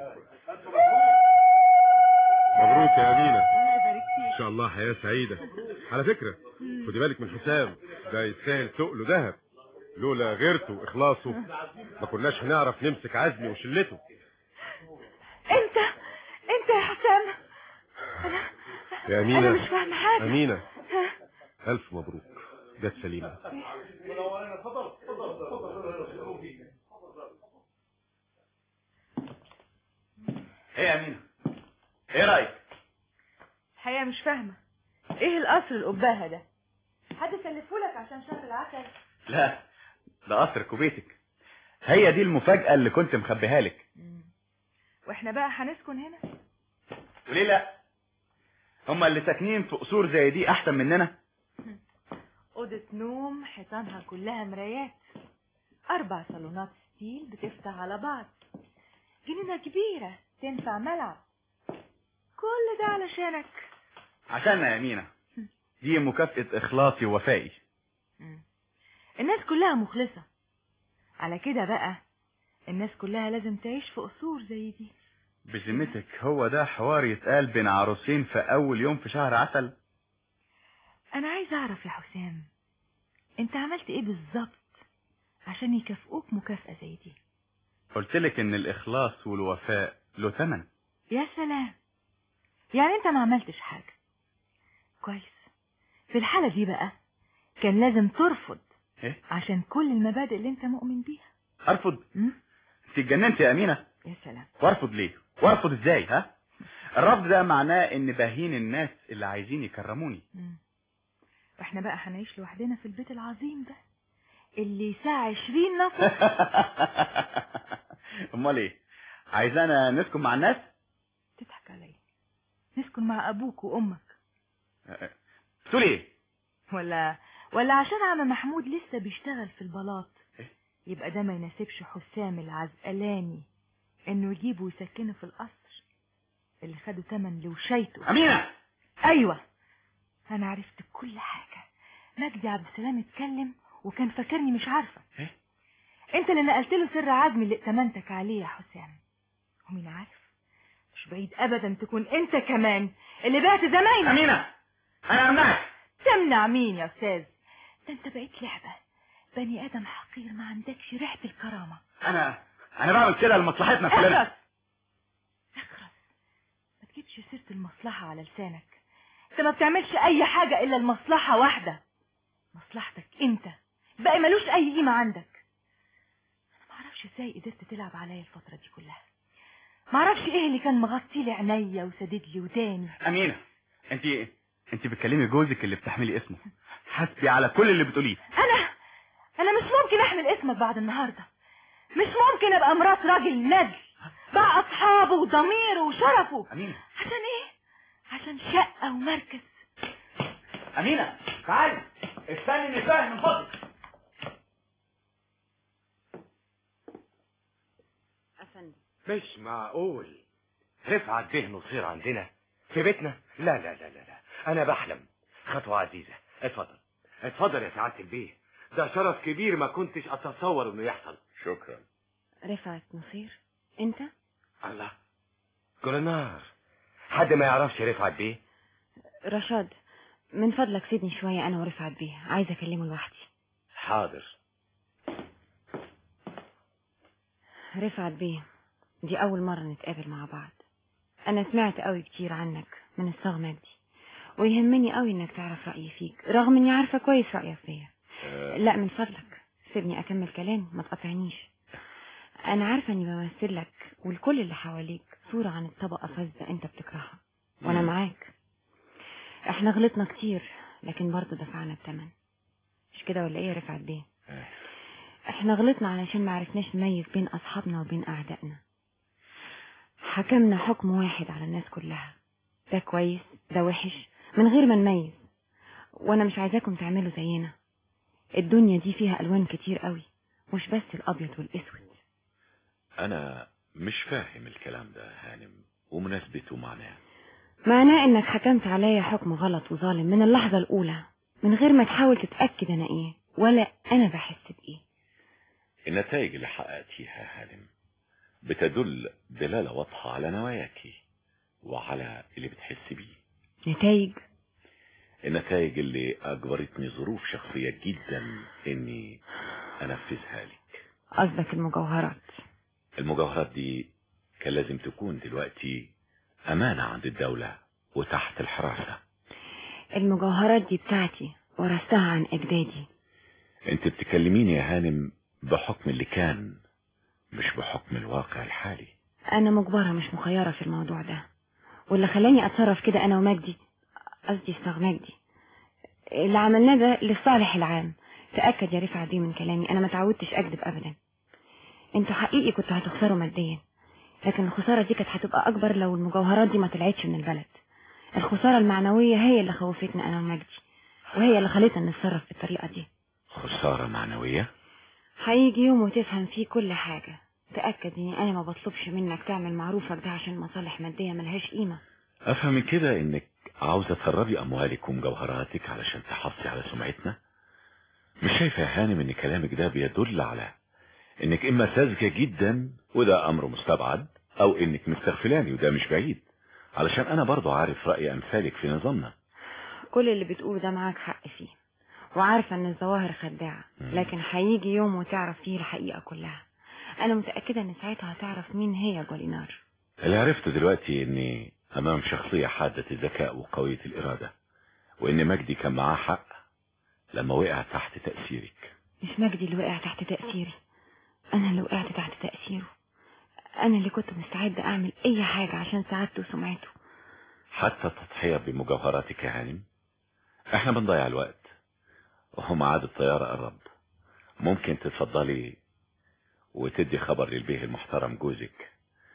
Speaker 10: مبروك يا امينه ان شاء الله حياه سعيده على فكره خدي بالك من حسام ده يستاهل تقله ذهب لولا غيرته واخلاصه ما كناش هنعرف نمسك عزمي وشلته
Speaker 8: انت انت يا حسام انا
Speaker 10: يا
Speaker 8: انا
Speaker 10: امينه
Speaker 8: مش فاهمه حاجه
Speaker 10: امينه الف مبروك جت سليمه
Speaker 3: ايه يا امينه ايه رايك
Speaker 11: الحقيقة مش فاهمة ايه القصر القباهة ده حد سلفهولك عشان شهر العسل
Speaker 3: لا ده قصر كوبيتك هي دي المفاجأة اللي كنت مخبيها لك
Speaker 11: واحنا بقى هنسكن هنا
Speaker 3: وليه لا هما اللي ساكنين في قصور زي دي احسن مننا
Speaker 11: أوضة نوم حيطانها كلها مرايات أربع صالونات ستيل بتفتح على بعض جنينة كبيرة تنفع ملعب كل ده علشانك
Speaker 3: عشاننا يا امينه دي مكافأة اخلاصي ووفائي
Speaker 11: الناس كلها مخلصة على كده بقى الناس كلها لازم تعيش في قصور زي دي
Speaker 3: بذمتك هو ده حوار يتقال بين عروسين في اول يوم في شهر عسل
Speaker 11: أنا عايز أعرف يا حسام أنت عملت إيه بالظبط عشان يكافئوك مكافأة زي دي
Speaker 3: قلت لك ان الاخلاص والوفاء له ثمن
Speaker 11: يا سلام يعني أنت ما عملتش حاجة كويس في الحالة دي بقى كان لازم ترفض
Speaker 3: ايه
Speaker 11: عشان كل المبادئ اللي أنت مؤمن بيها
Speaker 3: ارفض
Speaker 11: م?
Speaker 3: انت اتجننت يا امينه
Speaker 11: يا سلام
Speaker 3: وارفض ليه وارفض ازاي ها الرفض ده معناه ان بهين الناس اللي عايزين يكرموني
Speaker 11: مم. واحنا بقى هنعيش لوحدنا في البيت العظيم ده اللي يساع عشرين نفر
Speaker 3: امال ايه عايزانا نسكن مع الناس
Speaker 11: تضحك عليا نسكن مع أبوك وأمك
Speaker 3: بتقول ايه
Speaker 11: ولا ولا عشان عم محمود لسه بيشتغل في البلاط
Speaker 3: إيه؟
Speaker 11: يبقى ده ما يناسبش حسام العزقلاني انه يجيبه ويسكنه في القصر اللي خده تمن لوشيته
Speaker 3: امينه
Speaker 11: ايوه انا عرفت كل حاجه مجدي عبد السلام اتكلم وكان فاكرني مش عارفه
Speaker 3: إيه؟
Speaker 11: انت اللي نقلت له سر عزمي اللي ائتمنتك عليه يا حسام ومين عارف مش بعيد ابدا تكون انت كمان اللي بعت زمايلك
Speaker 3: امينه انا امنعك
Speaker 11: تمنع مين يا استاذ ده انت بقيت لعبة بني ادم حقير ما عندكش ريحة الكرامة
Speaker 3: انا انا بعمل كده لمصلحتنا كلنا
Speaker 11: اخرس اخرس ما تجيبش سيرة المصلحة على لسانك انت ما بتعملش اي حاجة الا المصلحة واحدة مصلحتك انت باقي ملوش اي قيمة عندك انا ما اعرفش ازاي قدرت تلعب عليا الفترة دي كلها ما اعرفش ايه اللي كان مغطي لي عينيا وسدد لي وداني
Speaker 3: امينه انت انت بتكلمي جوزك اللي بتحملي اسمه حسبي على كل اللي بتقوليه
Speaker 11: انا انا مش ممكن احمل اسمك بعد النهارده مش ممكن ابقى مرات راجل ندل بقى اصحابه وضميره وشرفه
Speaker 3: امينه
Speaker 11: عشان ايه عشان شقه ومركز
Speaker 3: امينه تعالي استني نفهم من فضلك
Speaker 8: أفندم
Speaker 10: مش معقول رفعت به نصير عندنا في بيتنا لا لا لا لا لا انا بحلم خطوة عزيزة اتفضل اتفضل يا سعادة البيه ده شرف كبير ما كنتش اتصور انه يحصل
Speaker 6: شكرا
Speaker 8: رفعت نصير أنت
Speaker 10: الله جولنار حد ما يعرفش رفعت بيه
Speaker 8: رشاد من فضلك سيبني شوية أنا ورفعت بيه عايزة أكلمه لوحدي
Speaker 10: حاضر
Speaker 8: رفعت بيه دي أول مرة نتقابل مع بعض أنا سمعت قوي كتير عنك من الصاغ مجدي ويهمني قوي انك تعرف رأيي فيك رغم اني عارفة كويس رأيك فيا
Speaker 6: آه،
Speaker 8: لا من فضلك سيبني اكمل كلامي ما تقطعنيش انا عارفة اني بمثل لك والكل اللي حواليك صورة عن الطبقة فاسدة انت بتكرهها وانا
Speaker 6: مم.
Speaker 8: معاك احنا غلطنا كتير لكن برضه دفعنا الثمن مش كده ولا ايه يا رفعت بيه
Speaker 6: آه.
Speaker 8: احنا غلطنا علشان ما عرفناش نميز بين اصحابنا وبين اعدائنا حكمنا حكم واحد على الناس كلها ده كويس ده وحش من غير ما نميز وانا مش عايزاكم تعملوا زينا الدنيا دي فيها الوان كتير قوي مش بس الابيض والاسود
Speaker 6: انا مش فاهم الكلام ده يا هانم ومناسبته معناه
Speaker 8: معناه انك حكمت عليا حكم غلط وظالم من اللحظة الاولى من غير ما تحاول تتأكد انا ايه ولا انا بحس بايه
Speaker 6: النتائج اللي حققتيها يا هانم بتدل دلالة واضحة على نواياكي وعلى اللي بتحس بيه
Speaker 8: نتائج
Speaker 6: النتائج اللي أجبرتني ظروف شخصية جدا إني أنفذها لك
Speaker 8: قصدك المجوهرات
Speaker 6: المجوهرات دي كان لازم تكون دلوقتي أمانة عند الدولة وتحت الحراسة
Speaker 8: المجوهرات دي بتاعتي ورثتها عن اجدادي
Speaker 6: انت بتكلميني يا هانم بحكم اللي كان مش بحكم الواقع الحالي
Speaker 8: انا مجبرة مش مخيرة في الموضوع ده واللي خلاني اتصرف كده انا ومجدي قصدي استاذ مجدي اللي عملناه ده للصالح العام تأكد يا رفعت بيه من كلامي انا ما تعودتش اكذب ابدا انتوا حقيقي كنتوا هتخسروا ماديا لكن الخسارة دي كانت هتبقى اكبر لو المجوهرات دي ما طلعتش من البلد الخسارة المعنوية هي اللي خوفتنا انا ومجدي وهي اللي خلتنا نتصرف بالطريقة دي
Speaker 6: خسارة معنوية
Speaker 8: هيجي يوم وتفهم فيه كل حاجة تأكد اني انا ما بطلبش منك تعمل معروفك ده عشان مصالح مادية ملهاش قيمة
Speaker 6: افهم من كده انك عاوزة تخربي اموالك ومجوهراتك علشان تحافظي على سمعتنا مش شايفة يا هانم ان كلامك ده بيدل على انك اما ساذجة جدا وده امر مستبعد او انك مستغفلاني وده مش بعيد علشان انا برضو عارف رأي امثالك في نظامنا
Speaker 8: كل اللي بتقوله ده معاك حق فيه وعارفة ان الظواهر خداعة
Speaker 6: مم.
Speaker 8: لكن هيجي يوم وتعرف فيه الحقيقة كلها انا متأكدة ان ساعتها هتعرف مين هي جولينار
Speaker 6: اللي عرفته دلوقتي اني امام شخصية حادة الذكاء وقوية الارادة وان مجدي كان معاه حق لما وقع تحت تأثيرك
Speaker 8: مش مجدي اللي وقع تحت تأثيري انا اللي وقعت تحت تأثيره انا اللي كنت مستعدة اعمل اي حاجة عشان سعادته وسمعته
Speaker 6: حتى التضحية بمجوهراتك يا هانم احنا بنضيع الوقت وهو ميعاد الطيارة قرب ممكن تتفضلي وتدي خبر للبيه المحترم جوزك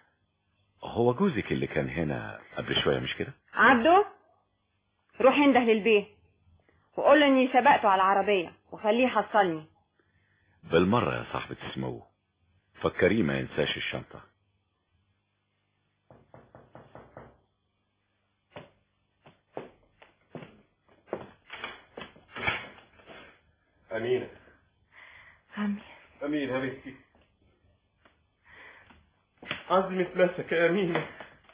Speaker 6: هو جوزك اللي كان هنا قبل شوية مش كده
Speaker 8: عبده روح انده للبيت وقول له اني سبقته على العربية وخليه يحصلني
Speaker 6: بالمرة يا صاحبة السمو فكريه ما ينساش الشنطة
Speaker 7: أمينة
Speaker 11: عمي
Speaker 7: أمينة بنتي عزمي اتمسك يا أمينة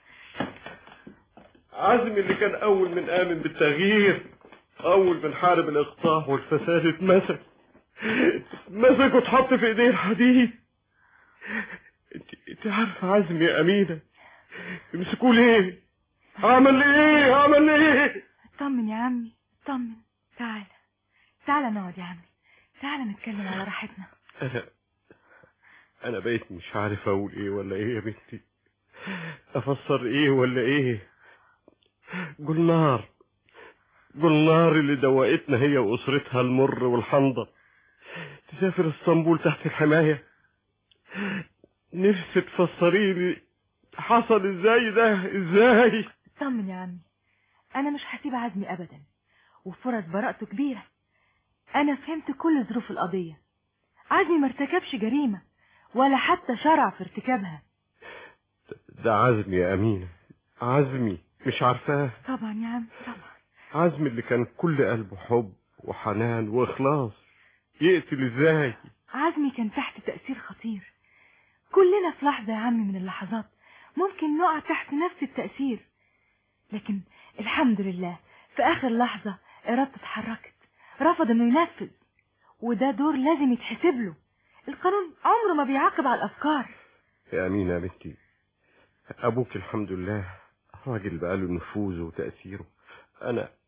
Speaker 7: عزمي اللي كان أول من آمن بالتغيير أول من حارب الإقطاع والفساد اتمسك اتمسك واتحط في إيديه الحديد انت انت عارفة عزمي يا أمينة يمسكوه ليه؟ عمل لي ايه؟ عمل لي ايه؟
Speaker 11: اطمن يا عمي اطمن تعال تعال نقعد يا عمي تعال نتكلم على راحتنا
Speaker 7: أنا أنا بقيت مش عارف أقول إيه ولا إيه يا بنتي أفسر إيه ولا إيه جولنار جولنار اللي دوقتنا هي وأسرتها المر والحنظر تسافر اسطنبول تحت الحماية نفسي تفسري لي حصل ازاي ده ازاي
Speaker 11: اطمن يا عمي انا مش هسيب عزمي ابدا وفرص براءته كبيرة انا فهمت كل ظروف القضية عزمي ما ارتكبش جريمة ولا حتى شرع في ارتكابها
Speaker 7: ده عزمي يا أمينة عزمي مش عارفاه
Speaker 11: طبعا يا عم طبعا
Speaker 7: عزمي اللي كان كل قلبه حب وحنان وإخلاص يقتل ازاي
Speaker 11: عزمي كان تحت تأثير خطير كلنا في لحظة يا عمي من اللحظات ممكن نقع تحت نفس التأثير لكن الحمد لله في آخر لحظة إرادته اتحركت رفض إنه ينفذ وده دور لازم يتحسب له القانون عمره ما بيعاقب على الأفكار
Speaker 7: يا أمينة يا بنتي أبوك الحمد لله راجل بقاله نفوذه وتأثيره أنا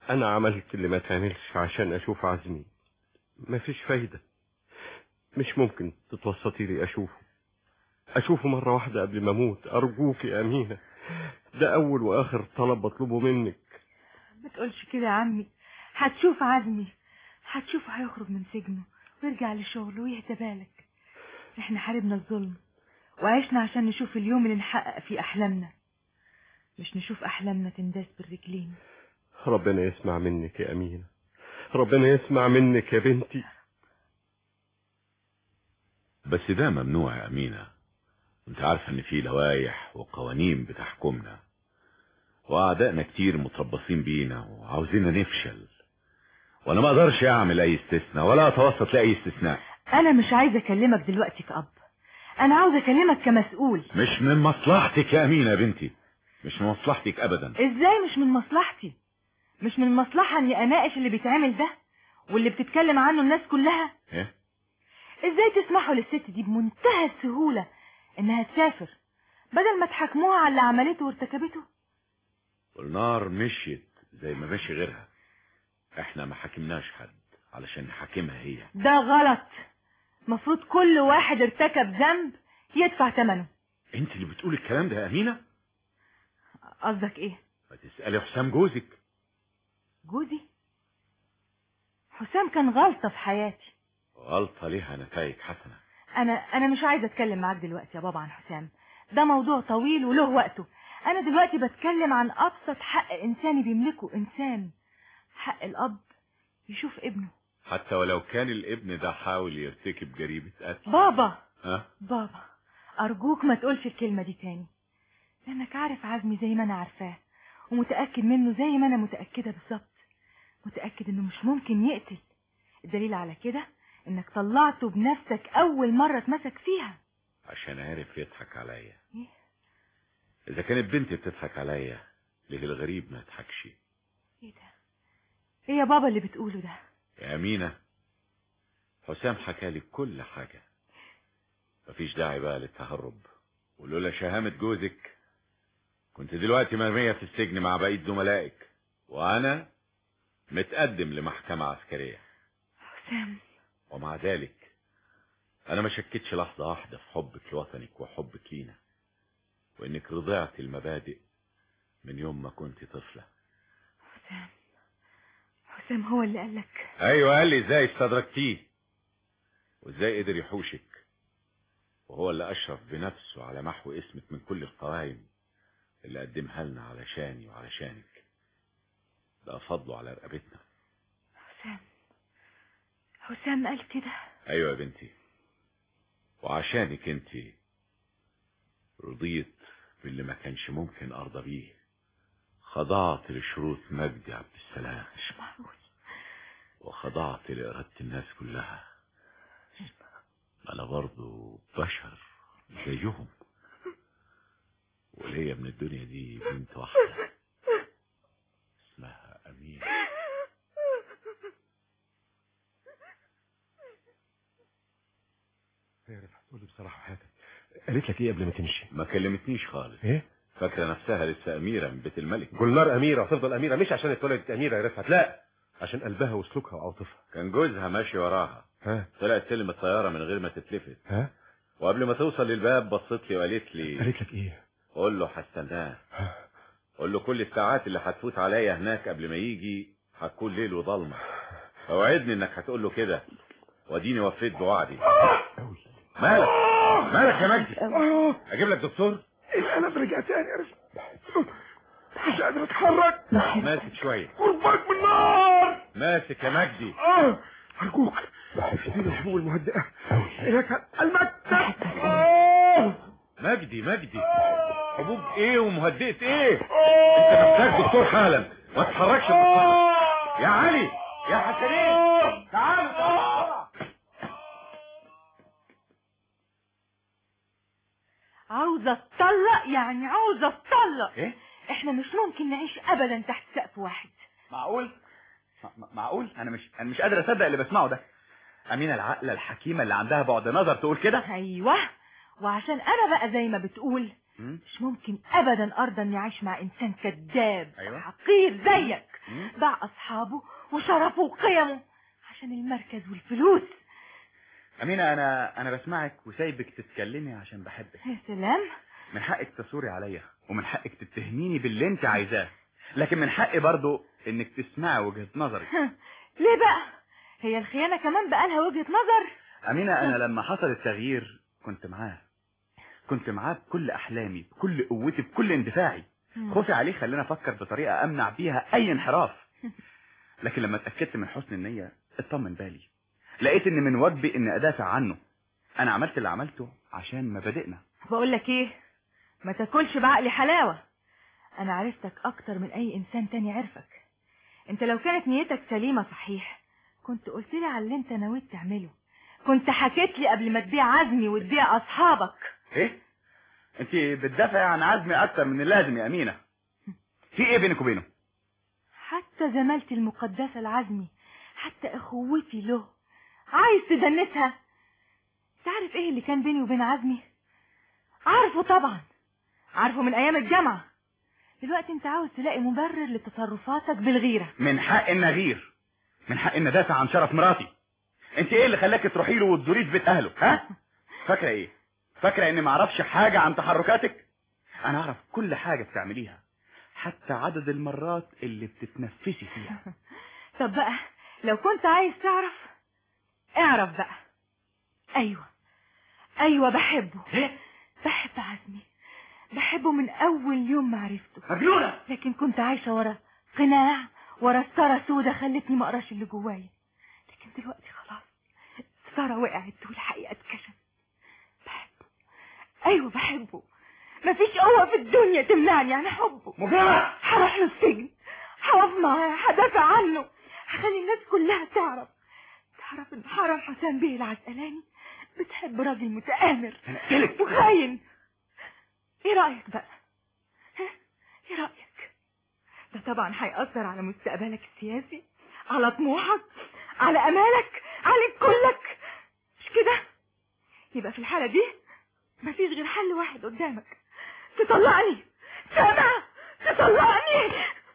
Speaker 10: انا عملت اللي ما تعملش عشان اشوف عزمي مفيش فايدة مش ممكن تتوسطي لي اشوفه اشوفه مرة واحدة قبل ما اموت ارجوك يا امينة ده اول واخر طلب بطلبه منك
Speaker 11: ما تقولش كده يا عمي هتشوف عزمي هتشوفه هيخرج من سجنه ويرجع لشغله ويهدى بالك احنا حاربنا الظلم وعشنا عشان نشوف اليوم اللي نحقق فيه احلامنا مش نشوف احلامنا تنداس بالرجلين
Speaker 10: ربنا يسمع منك يا امينة ربنا يسمع منك يا بنتي
Speaker 6: بس ده ممنوع يا أمينة انت عارفة ان في لوائح وقوانين بتحكمنا واعدائنا كتير متربصين بينا وعاوزيننا نفشل وانا ما اقدرش اعمل اي استثناء ولا اتوسط لاي استثناء
Speaker 11: انا مش عايزه اكلمك دلوقتي كأب انا عاوزه اكلمك كمسؤول
Speaker 6: مش من مصلحتك يا أمينة يا بنتي مش من مصلحتك ابدا
Speaker 11: ازاي مش من مصلحتي مش من المصلحة اني اناقش اللي بيتعمل ده واللي بتتكلم عنه الناس كلها
Speaker 6: ايه
Speaker 11: ازاي تسمحوا للست دي بمنتهى السهولة انها تسافر بدل ما تحاكموها على اللي عملته وارتكبته
Speaker 6: والنار مشيت زي ما مشي غيرها احنا ما حاكمناش حد علشان نحاكمها هي
Speaker 11: ده غلط مفروض كل واحد ارتكب ذنب يدفع ثمنه
Speaker 6: انت اللي بتقول الكلام ده يا أمينة
Speaker 11: قصدك ايه
Speaker 6: ما تسألي حسام جوزك
Speaker 11: جوزي حسام كان غلطة في حياتي
Speaker 6: غلطة ليها نتائج حسنة
Speaker 11: انا انا مش عايزه اتكلم معاك دلوقتي يا بابا عن حسام ده موضوع طويل وله وقته انا دلوقتي بتكلم عن ابسط حق انساني بيملكه انسان حق الاب يشوف ابنه
Speaker 6: حتى ولو كان الابن ده حاول يرتكب جريمة قتل
Speaker 11: بابا
Speaker 6: ها
Speaker 11: بابا ارجوك ما تقولش الكلمه دي تاني لانك عارف عزمي زي ما انا عارفاه ومتاكد منه زي ما انا متاكده بالظبط متاكد انه مش ممكن يقتل الدليل على كده انك طلعته بنفسك اول مره اتمسك فيها
Speaker 6: عشان عرف يضحك عليا
Speaker 11: إيه؟
Speaker 6: اذا كانت بنتي بتضحك عليا ليه الغريب ما يضحكش
Speaker 11: ايه ده ايه يا بابا اللي بتقوله ده
Speaker 6: يا أمينة حسام حكى لي كل حاجة مفيش داعي بقى للتهرب ولولا شهامة جوزك كنت دلوقتي مرمية في السجن مع بقية زملائك وأنا متقدم لمحكمة عسكرية
Speaker 11: حسام
Speaker 6: ومع ذلك أنا ما شكتش لحظة واحدة في حبك لوطنك وحبك لينا وإنك رضعت المبادئ من يوم ما كنت طفلة
Speaker 11: حسام حسام هو اللي قالك
Speaker 6: ايوه قال لي ازاي استدركتيه وازاي قدر يحوشك وهو اللي اشرف بنفسه على محو اسمك من كل القوائم اللي قدمها لنا علشاني وعلشانك ده فضله على رقبتنا
Speaker 11: حسام حسام قال كده
Speaker 6: ايوه يا بنتي وعشانك انت رضيت باللي ما كانش ممكن ارضى بيه خضعت لشروط مجدي عبد السلام
Speaker 11: مش معقول
Speaker 6: وخضعت لإرادة الناس كلها أنا برضو بشر زيهم وليا من الدنيا دي بنت واحدة اسمها أمينة
Speaker 7: يا رفعت قولي بصراحة حياتك قالت لك ايه قبل ما تمشي
Speaker 6: ما كلمتنيش خالص
Speaker 7: ايه
Speaker 6: فاكرة نفسها لسه أميرة من بيت الملك
Speaker 7: جولنار أميرة وتفضل أميرة مش عشان اتولدت أميرة يا رفعت لا عشان قلبها وسلوكها وعاطفها
Speaker 6: كان جوزها ماشي وراها
Speaker 7: ها
Speaker 6: طلعت سلم الطيارة من غير ما تتلفت
Speaker 7: ها
Speaker 6: وقبل ما توصل للباب بصت لي وقالت لي
Speaker 7: قالت لك ايه
Speaker 6: قول له هستناه
Speaker 7: ها
Speaker 6: قول له كل الساعات اللي هتفوت عليا هناك قبل ما يجي هتكون ليل وضلمة اوعدني انك هتقول له كده واديني وفيت بوعدي
Speaker 7: قوي
Speaker 6: مالك مالك يا مجدي اجيب لك دكتور
Speaker 2: الألم رجع تاني يا رفعت مش قادر اتحرك
Speaker 6: ماسك شوية
Speaker 2: قربك من النار
Speaker 6: ماسك يا مجدي
Speaker 2: آه، أرجوك اديني الحبوب المهدئة هناك المكتب آه،
Speaker 6: مجدي مجدي حبوب ايه ومهدئة ايه انت محتاج دكتور حالا ما تتحركش بسرعة. يا علي يا حسنين تعالوا تعالوا
Speaker 11: عاوزة اتطلق يعني عاوزة اتطلق
Speaker 3: ايه
Speaker 11: احنا مش ممكن نعيش ابدا تحت سقف واحد
Speaker 3: معقول م- معقول انا مش انا مش قادر اصدق اللي بسمعه ده امينه العقله الحكيمه اللي عندها بعد نظر تقول كده
Speaker 11: ايوه وعشان انا بقى زي ما بتقول
Speaker 3: مم.
Speaker 11: مش ممكن ابدا ارضى اني اعيش مع انسان كذاب
Speaker 3: أيوة.
Speaker 11: حقير زيك باع اصحابه وشرفه وقيمه عشان المركز والفلوس
Speaker 9: أمينة أنا أنا بسمعك وسايبك تتكلمي عشان بحبك
Speaker 11: يا سلام
Speaker 9: من حقك تصوري عليا ومن حقك تتهميني باللي أنت عايزاه لكن من حقي برضو إنك تسمعي وجهة نظري
Speaker 11: ليه بقى هي الخيانة كمان بقى لها وجهة نظر
Speaker 9: أمينة أنا لما حصل التغيير كنت معاه كنت معاه بكل أحلامي بكل قوتي بكل اندفاعي خوفي عليه خلاني أفكر بطريقة أمنع بيها أي انحراف لكن لما اتأكدت من حسن النية اطمن بالي لقيت إن من واجبي إني أدافع عنه أنا عملت اللي عملته عشان مبادئنا
Speaker 11: بقول لك ايه ما تاكلش بعقلي حلاوة انا عرفتك اكتر من اي انسان تاني عرفك انت لو كانت نيتك سليمة صحيح كنت قلت لي على اللي انت نويت تعمله كنت حكيت لي قبل ما تبيع عزمي وتبيع اصحابك
Speaker 9: إيه؟ أنت بتدافعي عن عزمي أكتر من اللازم يا أمينة في إيه بينك وبينه؟
Speaker 11: حتى زمالتي المقدسة لعزمي حتى اخوتي له عايز تدنسها تعرف ايه اللي كان بيني وبين عزمي عارفه طبعا عارفه من ايام الجامعة دلوقتي انت عاوز تلاقي مبرر لتصرفاتك بالغيرة
Speaker 9: من حق إن أغير من حق إن أدافع عن شرف مراتي أنت إيه اللي خلاك تروحي له وتزوريه في بيت أهله ها؟ فاكرة إيه؟ فاكرة إني معرفش حاجة عن تحركاتك؟ أنا أعرف كل حاجة بتعمليها حتى عدد المرات اللي بتتنفسي فيها
Speaker 11: طب بقى لو كنت عايز تعرف اعرف بقى ايوه ايوه بحبه بحب عزمي بحبه من اول يوم ما عرفته
Speaker 9: مجنونة
Speaker 11: لكن كنت عايشة ورا قناع ورا ستارة سودة خلتني ما اقراش اللي جوايا لكن دلوقتي خلاص الستارة وقعت والحقيقة اتكشفت بحبه ايوه بحبه مفيش قوة في الدنيا تمنعني عن حبه
Speaker 9: مجرمة
Speaker 11: هروح له السجن هقف معاه هدافع عنه هخلي الناس كلها تعرف تعرف ان حرم حسام بيه العسقلاني بتحب راجل متآمر
Speaker 9: هنقتلك
Speaker 11: وخاين ايه رأيك بقى ها؟ ايه رأيك ده طبعا هيأثر على مستقبلك السياسي على طموحك على امالك عليك كلك مش كده يبقى في الحالة دي مفيش غير حل واحد قدامك تطلقني سامع تطلقني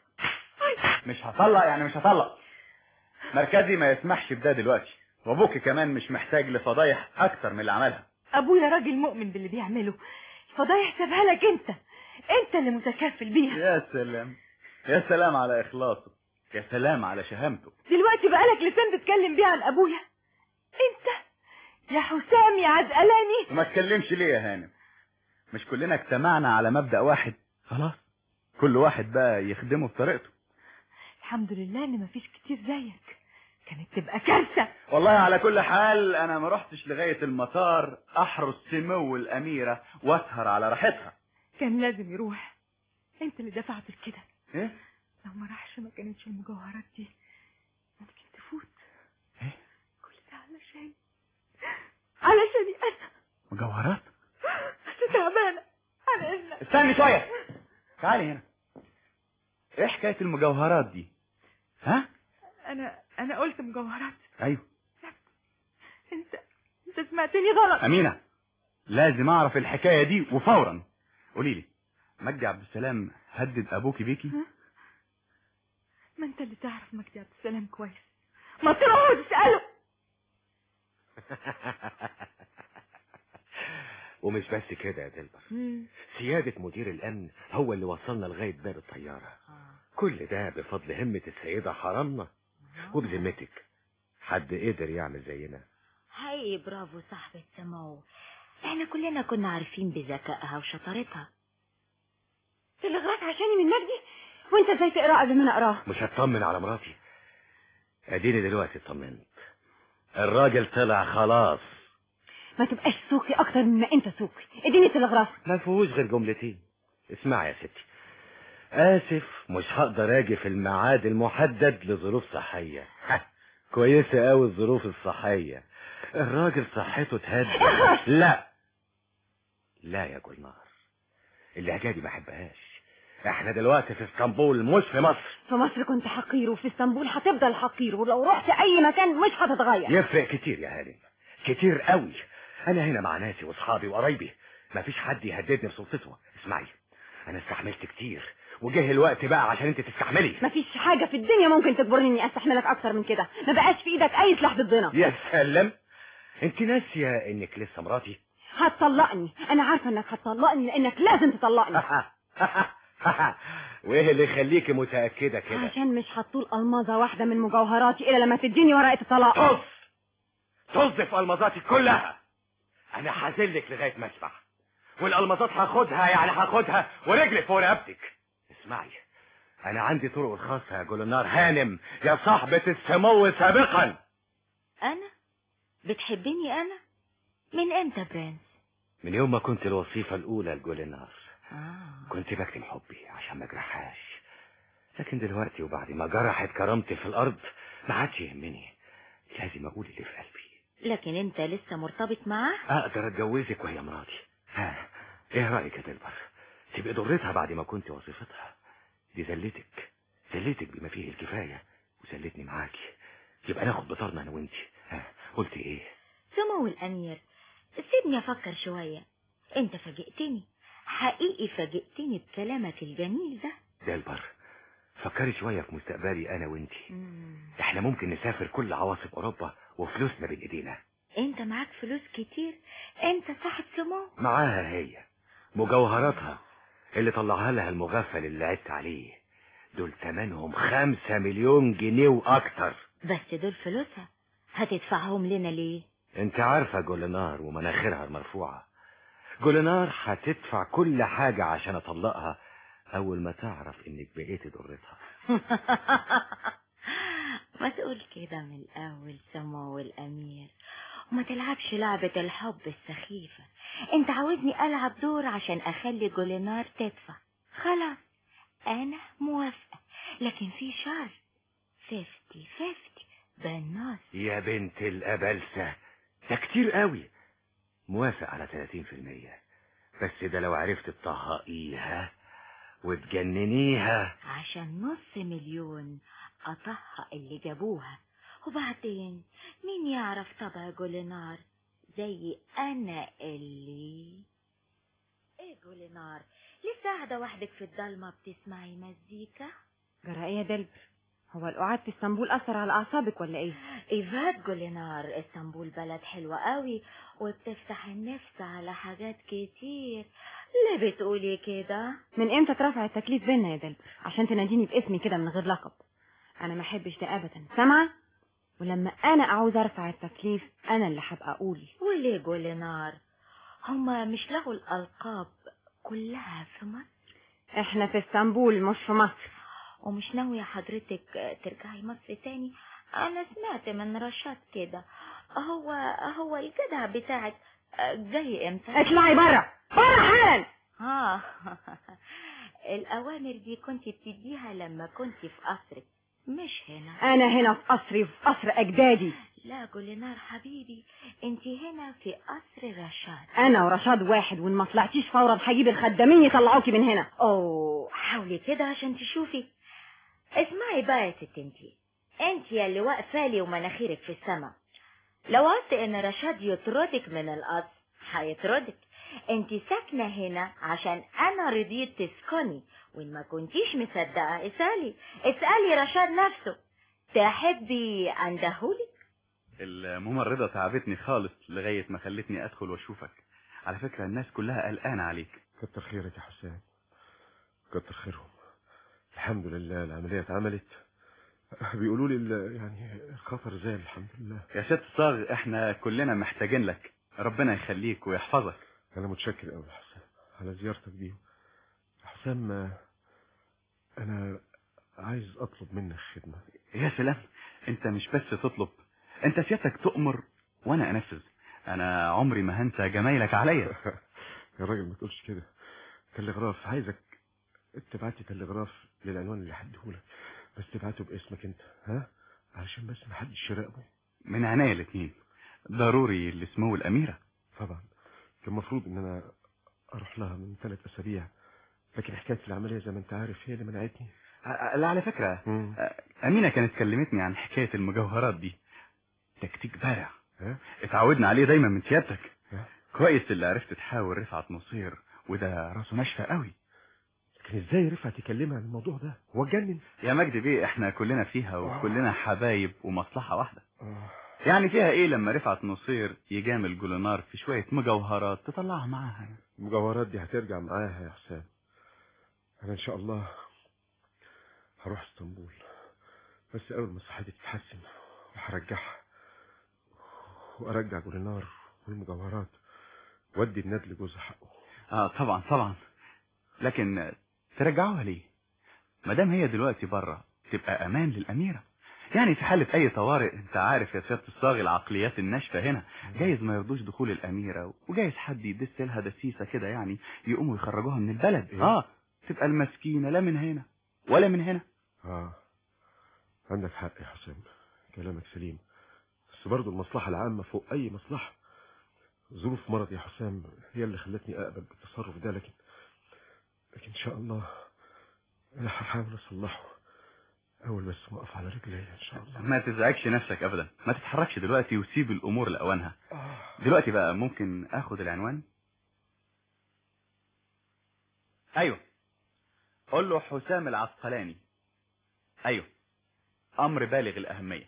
Speaker 9: مش هطلق يعني مش هطلق مركزي ما يسمحش بده دلوقتي وابوك كمان مش محتاج لفضايح اكتر من اللي عملها
Speaker 11: ابويا راجل مؤمن باللي بيعمله الفضايح سابها لك انت انت اللي متكفل بيها
Speaker 9: يا سلام يا سلام على اخلاصه يا سلام على شهامته
Speaker 11: دلوقتي بقالك لسان تتكلم بيه عن ابويا انت يا حسام يا عزقلاني
Speaker 9: وما تكلمش ليه يا هانم مش كلنا اجتمعنا على مبدأ واحد خلاص كل واحد بقى يخدمه بطريقته
Speaker 11: الحمد لله ان مفيش كتير زيك كانت تبقى كارثة
Speaker 9: والله على كل حال انا ما رحتش لغاية المطار احرس سمو الاميرة واسهر على راحتها
Speaker 11: كان لازم يروح انت اللي دفعت لكده
Speaker 9: ايه
Speaker 11: لو ما راحش ما كانتش المجوهرات دي ممكن تفوت
Speaker 9: ايه
Speaker 11: كل ده علشان علشاني انا
Speaker 9: مجوهرات
Speaker 11: انا تعبانة على اذنك
Speaker 9: استني شوية تعالي هنا ايه حكاية المجوهرات دي ها
Speaker 11: انا انا قلت مجوهرات
Speaker 9: ايوه
Speaker 11: انت انت سمعتني غلط
Speaker 9: امينة لازم اعرف الحكاية دي وفورا قولي لي مجدي عبد السلام هدد ابوكي بيكي
Speaker 11: ما انت اللي تعرف مجدي عبد السلام كويس ما تروح وتسأله
Speaker 10: ومش بس كده يا دلبر سيادة مدير الأمن هو اللي وصلنا لغاية باب الطيارة كل ده بفضل همة السيدة حرمنا وبذمتك حد قدر يعمل زينا
Speaker 12: هاي برافو صاحبة سمو احنا كلنا كنا عارفين بذكائها وشطارتها
Speaker 8: تلغراف عشاني من مجدي وانت ازاي تقرا قبل ما نقراه
Speaker 10: مش هطمن على مراتي اديني دلوقتي اطمنت الراجل طلع خلاص
Speaker 8: ما تبقاش سوقي اكتر مما انت سوقي اديني تلغراف
Speaker 10: ما فيهوش غير جملتين اسمع يا ستي اسف مش هقدر اجي في الميعاد المحدد لظروف صحيه كويسه قوي الظروف الصحيه الراجل صحته تهدى لا لا يا جولنار اللهجه دي ما بحبهاش احنا دلوقتي في اسطنبول مش في مصر
Speaker 8: في مصر كنت حقير وفي اسطنبول هتفضل حقير ولو رحت اي مكان مش هتتغير
Speaker 10: يفرق كتير يا هانم كتير قوي انا هنا مع ناسي واصحابي وقرايبي مفيش حد يهددني بسلطته اسمعي انا استحملت كتير
Speaker 3: وجه الوقت بقى عشان انت تستحملي
Speaker 8: مفيش حاجة في الدنيا ممكن تجبرني اني استحملك اكتر من كده ما بقاش في ايدك اي سلاح ضدنا
Speaker 3: يا سلام انت ناسيه انك لسه مراتي
Speaker 8: هتطلقني انا عارفة انك هتطلقني لانك لازم تطلقني
Speaker 3: وايه اللي يخليكي متاكده كده
Speaker 8: عشان مش هتطول الماظة واحدة من مجوهراتي الا لما تديني ورقة الطلاق
Speaker 3: طز طز في المظاتي كلها انا حازلك لغايه ما اسمع والالمظات هاخدها يعني هاخدها ورجلي فوق رقبتك اسمعي انا عندي طرق الخاصه يا جولنار هانم يا صاحبه السمو سابقا
Speaker 12: انا بتحبني انا من امتى برنس
Speaker 3: من يوم ما كنت الوظيفه الاولى لجولنار
Speaker 12: آه.
Speaker 3: كنت بكتم حبي عشان ما اجرحهاش لكن دلوقتي وبعد ما جرحت كرامتي في الارض ما عادش يهمني لازم اقول اللي في قلبي
Speaker 12: لكن انت لسه مرتبط معاه
Speaker 3: اقدر اتجوزك وهي مراتي ها ايه رايك يا دلبر تبقى ضرتها بعد ما كنت وظيفتها دي زلتك زلتك بما فيه الكفايه وزلتني معاكي يبقى ناخد بطارنا انا وانتي ها قلت ايه
Speaker 12: سمو الامير سيبني افكر شوية انت فاجئتني حقيقي فاجئتني بكلامك الجميل ده
Speaker 3: دلبر فكري شويه في مستقبلي انا وانتي
Speaker 12: مم.
Speaker 3: احنا ممكن نسافر كل عواصم اوروبا وفلوسنا بين ايدينا
Speaker 12: انت معاك فلوس كتير انت صاحب سمو
Speaker 3: معاها هي مجوهراتها اللي طلعها لها المغفل اللي عدت عليه دول ثمنهم خمسة مليون جنيه واكتر
Speaker 12: بس دول فلوسها هتدفعهم لنا ليه
Speaker 3: انت عارفة جولنار ومناخيرها المرفوعة جولنار هتدفع كل حاجة عشان اطلقها اول ما تعرف انك بقيتي ضرتها
Speaker 12: ما تقول كده من الاول سمو الامير وما تلعبش لعبة الحب السخيفة انت عاوزني العب دور عشان اخلي جولينار تدفع خلاص انا موافقة لكن في شرط فيفتي فيفتي بالنص
Speaker 3: يا بنت الأبلسة ده كتير قوي موافق على 30% بس ده لو عرفت تطهقيها وتجننيها
Speaker 12: عشان نص مليون اطهق اللي جابوها وبعدين مين يعرف طبع جولينار زي انا اللي ايه جولينار لسه قاعدة وحدك في الضلمة بتسمعي مزيكا
Speaker 8: جرى ايه يا دلبر هو القعاد في اسطنبول اثر على اعصابك ولا ايه
Speaker 12: ايفات جولينار اسطنبول بلد حلوة قوي وبتفتح النفس على حاجات كتير ليه بتقولي كده
Speaker 8: من امتى اترفع التكليف بينا يا دلبر عشان تناديني باسمي كده من غير لقب انا ما احبش ده ابدا سامعه ولما انا اعوز ارفع التكليف انا اللي هبقى اقول
Speaker 12: وليه جولينار هما مش لغوا الالقاب كلها في مصر
Speaker 8: احنا في اسطنبول مش في مصر
Speaker 12: ومش ناوية حضرتك ترجعي مصر تاني انا سمعت من رشاد كده هو هو الجدع بتاعك جاي امتى
Speaker 8: اطلعي بره بره حالا
Speaker 12: اه الاوامر دي كنت بتديها لما كنت في قصرك مش هنا
Speaker 8: انا هنا في قصري وفي قصر اجدادي
Speaker 12: لا جولينار حبيبي انت هنا في قصر رشاد
Speaker 8: انا ورشاد واحد وان ما طلعتيش فورا هجيب الخدامين يطلعوكي من هنا
Speaker 12: اوه حاولي كده عشان تشوفي اسمعي بقى يا ست انتي انت يا اللي واقفه لي ومناخيرك في السما لو قلت ان رشاد يطردك من القصر هيطردك انت ساكنه هنا عشان انا رضيت تسكني وان ما كنتيش مصدقه اسالي اسالي رشاد نفسه تحبي اندهولك
Speaker 9: الممرضة تعبتني خالص لغاية ما خلتني أدخل وأشوفك على فكرة الناس كلها قلقانة عليك
Speaker 7: كتر خيرك يا حسام كتر خيرهم الحمد لله العملية اتعملت بيقولوا لي ال- يعني الخطر زال الحمد لله
Speaker 9: يا ست صاغ احنا كلنا محتاجين لك ربنا يخليك ويحفظك
Speaker 7: انا متشكر قوي يا حسام على زيارتك دي يا حسام آه، انا عايز اطلب منك خدمة
Speaker 9: يا سلام انت مش بس تطلب انت سيادتك تؤمر وانا انفذ انا عمري ما هنسى جمايلك عليا
Speaker 7: يا راجل ما تقولش كده تلغراف عايزك تبعت لي تلغراف للعنوان اللي هديهولك بس تبعته باسمك انت ها عشان بس ما حدش يراقبه
Speaker 9: من عناية الاتنين ضروري اللي اسمه الأميرة
Speaker 7: طبعا كان المفروض ان انا اروح لها من ثلاث اسابيع لكن حكايه العمليه زي ما انت عارف هي اللي منعتني
Speaker 9: ع- لا على فكرة
Speaker 7: مم.
Speaker 9: أمينة كانت كلمتني عن حكاية المجوهرات دي تكتيك بارع
Speaker 7: ها
Speaker 9: اتعودنا عليه دايما من سيادتك
Speaker 7: ها
Speaker 9: كويس اللي عرفت تحاول رفعت نصير وده راسه ناشفة قوي
Speaker 7: لكن ازاي رفعت يكلمها عن الموضوع ده هو اتجنن
Speaker 9: يا مجدي بيه احنا كلنا فيها
Speaker 7: آه.
Speaker 9: وكلنا حبايب ومصلحة واحدة
Speaker 7: آه.
Speaker 9: يعني فيها ايه لما رفعت نصير يجامل جولنار في شوية مجوهرات تطلعها معاها
Speaker 7: المجوهرات دي هترجع معاها يا حسام انا ان شاء الله هروح اسطنبول بس اول ما صحتي تتحسن وهرجعها وارجع جولنار والمجوهرات وادي الندل لجوز حقه
Speaker 9: اه طبعا طبعا لكن ترجعوها ليه ما دام هي دلوقتي بره تبقى امان للاميره يعني في حالة أي طوارئ أنت عارف يا سيادة الصاغي العقليات الناشفة هنا جايز ما يرضوش دخول الأميرة وجايز حد يدس لها دسيسة كده يعني يقوموا يخرجوها من البلد
Speaker 7: إيه؟
Speaker 9: آه تبقى المسكينة لا من هنا ولا من هنا
Speaker 7: اه عندك حق يا حسام كلامك سليم بس برضه المصلحة العامة فوق أي مصلحة ظروف مرض يا حسام هي اللي خلتني أقبل بالتصرف ده لكن لكن إن شاء الله أنا هحاول أصلحه أول بس ما أقف على رجلي إن شاء الله
Speaker 9: ما تزعجش نفسك أبدا ما تتحركش دلوقتي وسيب الأمور لأوانها دلوقتي بقى ممكن أخد العنوان أيوه قول له حسام العسقلاني أيوه أمر بالغ الأهمية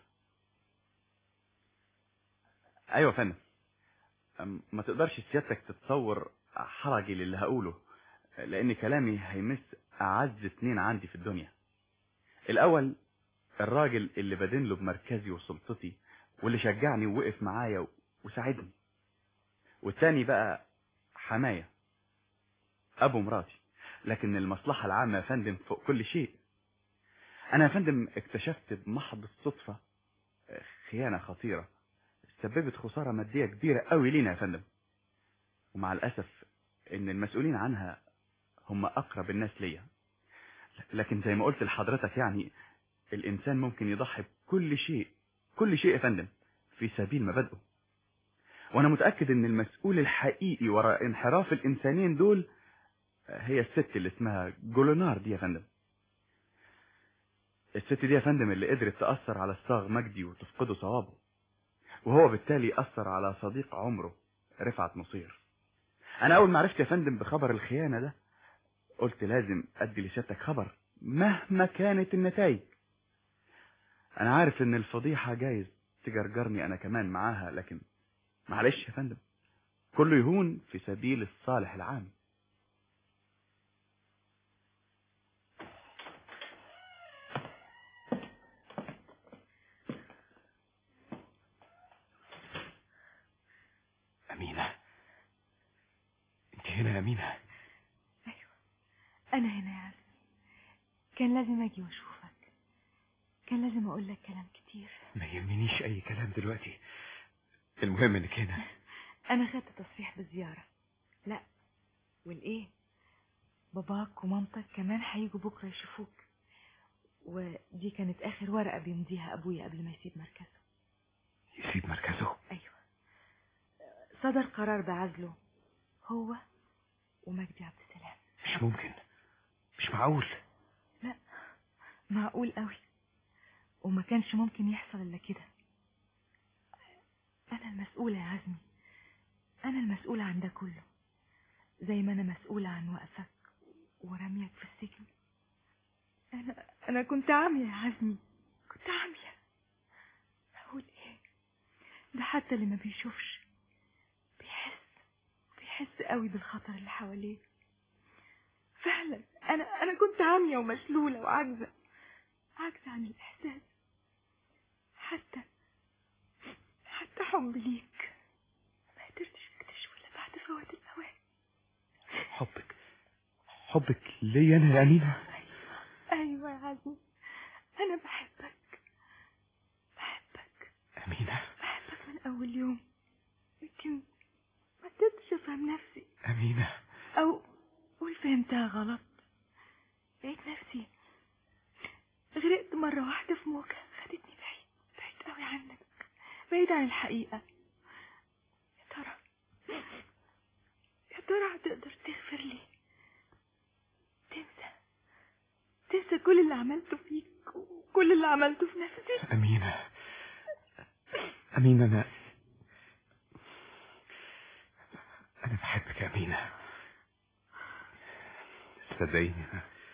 Speaker 9: أيوه يا فندم أم- ما تقدرش سيادتك تتصور حرجي للي هقوله لأن كلامي هيمس أعز اتنين عندي في الدنيا الأول الراجل اللي بدين له بمركزي وسلطتي واللي شجعني ووقف معايا و- وساعدني والتاني بقى حماية أبو مراتي لكن المصلحة العامة يا فندم فوق كل شيء أنا يا فندم اكتشفت بمحض الصدفة خيانة خطيرة سببت خسارة مادية كبيرة قوي لينا يا فندم ومع الأسف إن المسؤولين عنها هم أقرب الناس ليا لكن زي ما قلت لحضرتك يعني الإنسان ممكن يضحي بكل شيء كل شيء يا فندم في سبيل مبادئه وأنا متأكد إن المسؤول الحقيقي وراء انحراف الإنسانين دول هي الست اللي اسمها جولونار دي يا فندم الست دي يا فندم اللي قدرت تأثر على الصاغ مجدي وتفقده صوابه وهو بالتالي أثر على صديق عمره رفعت مصير أنا أول ما عرفت يا فندم بخبر الخيانة ده قلت لازم أدي لسيادتك خبر مهما كانت النتائج أنا عارف إن الفضيحة جايز تجرجرني أنا كمان معاها لكن معلش يا فندم كله يهون في سبيل الصالح العام
Speaker 4: أمينة أنت هنا يا أمينة
Speaker 8: أنا هنا يا عزمي كان لازم أجي وأشوفك كان لازم أقول لك كلام كتير
Speaker 4: ما يهمنيش أي كلام دلوقتي المهم إنك هنا
Speaker 8: أنا خدت تصريح بالزيارة لا والإيه باباك ومامتك كمان هيجوا بكرة يشوفوك ودي كانت آخر ورقة بيمضيها أبويا قبل ما يسيب مركزه
Speaker 4: يسيب مركزه
Speaker 8: أيوة صدر قرار بعزله هو ومجدي عبد السلام
Speaker 4: مش ممكن مش معقول
Speaker 8: لا معقول قوي وما كانش ممكن يحصل الا كده انا المسؤولة يا عزمي انا المسؤولة عن ده كله زي ما انا مسؤولة عن وقفك ورميك في السجن انا انا كنت عامية يا عزمي كنت عامية اقول ايه ده حتى اللي ما بيشوفش بيحس بيحس قوي بالخطر اللي حواليه فعلا انا انا كنت عامية ومشلولة وعاجزة عاجزة عن الاحساس حتى حتى حب ليك ما قدرتش اكتشفه الا بعد فوات الاوان
Speaker 4: حبك حبك ليا أنا يا أمينة
Speaker 8: ايوه يا عزمي انا بحبك بحبك
Speaker 4: أمينة
Speaker 8: بحبك من اول يوم لكن ما قدرتش افهم نفسي
Speaker 4: أمينة
Speaker 8: او قول فهمتها غلط لقيت نفسي غرقت مرة واحدة في موجة خدتني بعيد بعيد قوي عنك بعيد عن الحقيقة يا ترى يا ترى هتقدر تغفر لي تنسى تنسى كل اللي عملته فيك وكل اللي عملته في نفسي
Speaker 4: أمينة أمينة أنا أنا بحبك يا أمينة صدقيني أنا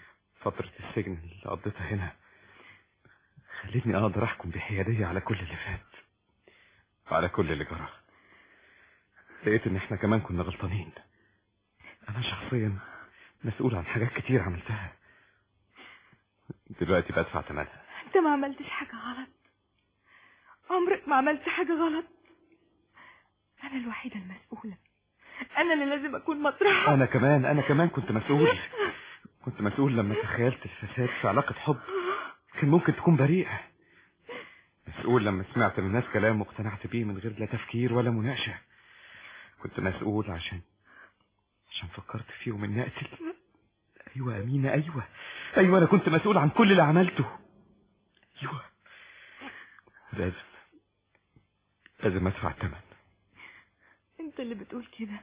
Speaker 9: فترة السجن اللي قضيتها هنا خلتني اقدر احكم بحيادية على كل اللي فات وعلى كل اللي جرى لقيت ان احنا كمان كنا غلطانين انا شخصيا مسؤول عن حاجات كتير عملتها دلوقتي بدفع ثمنها
Speaker 11: انت ما عملتش حاجة غلط عمرك ما عملت حاجة غلط انا الوحيدة المسؤولة انا اللي لازم اكون مطرحك
Speaker 9: انا كمان انا كمان كنت مسؤول كنت مسؤول لما تخيلت الفساد في علاقة حب كان ممكن تكون بريئة مسؤول لما سمعت من الناس كلام واقتنعت بيه من غير لا تفكير ولا مناقشة كنت مسؤول عشان عشان فكرت في يوم اني اقتل ايوه يا امينه ايوه ايوه انا كنت مسؤول عن كل اللي عملته ايوه لازم لازم ادفع الثمن
Speaker 11: انت اللي بتقول كده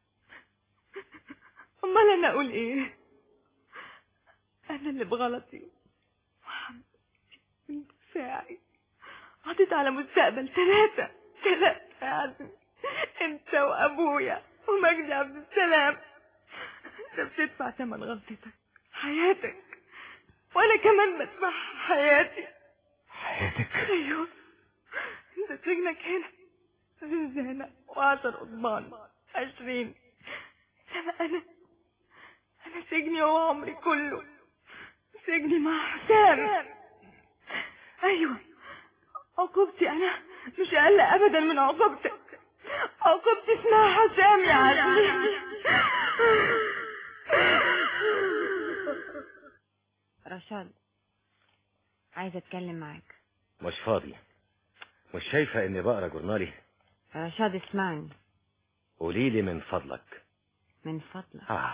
Speaker 11: امال انا اقول ايه انا اللي بغلطي وحمدي دفاعي عطيت على مستقبل ثلاثة ثلاثة يا عزمي انت وابويا ومجدي عبد السلام انت بتدفع ثمن غلطتك حياتك وانا كمان بدفع حياتي
Speaker 9: حياتك
Speaker 11: ايوه انت سجنك هنا زنزانة وعشر قضبان عشرين انما انا انا سجني هو عمري كله سجني مع حسام ايوه عقوبتي انا مش اقل ابدا من عقوبتك عقوبتي اسمها حسام يا عزمي
Speaker 8: رشاد عايزة اتكلم معاك
Speaker 10: مش فاضي مش شايفة اني بقرا جورنالي
Speaker 8: رشاد اسمعني
Speaker 10: قولي لي من فضلك
Speaker 8: من فضلك
Speaker 10: آه.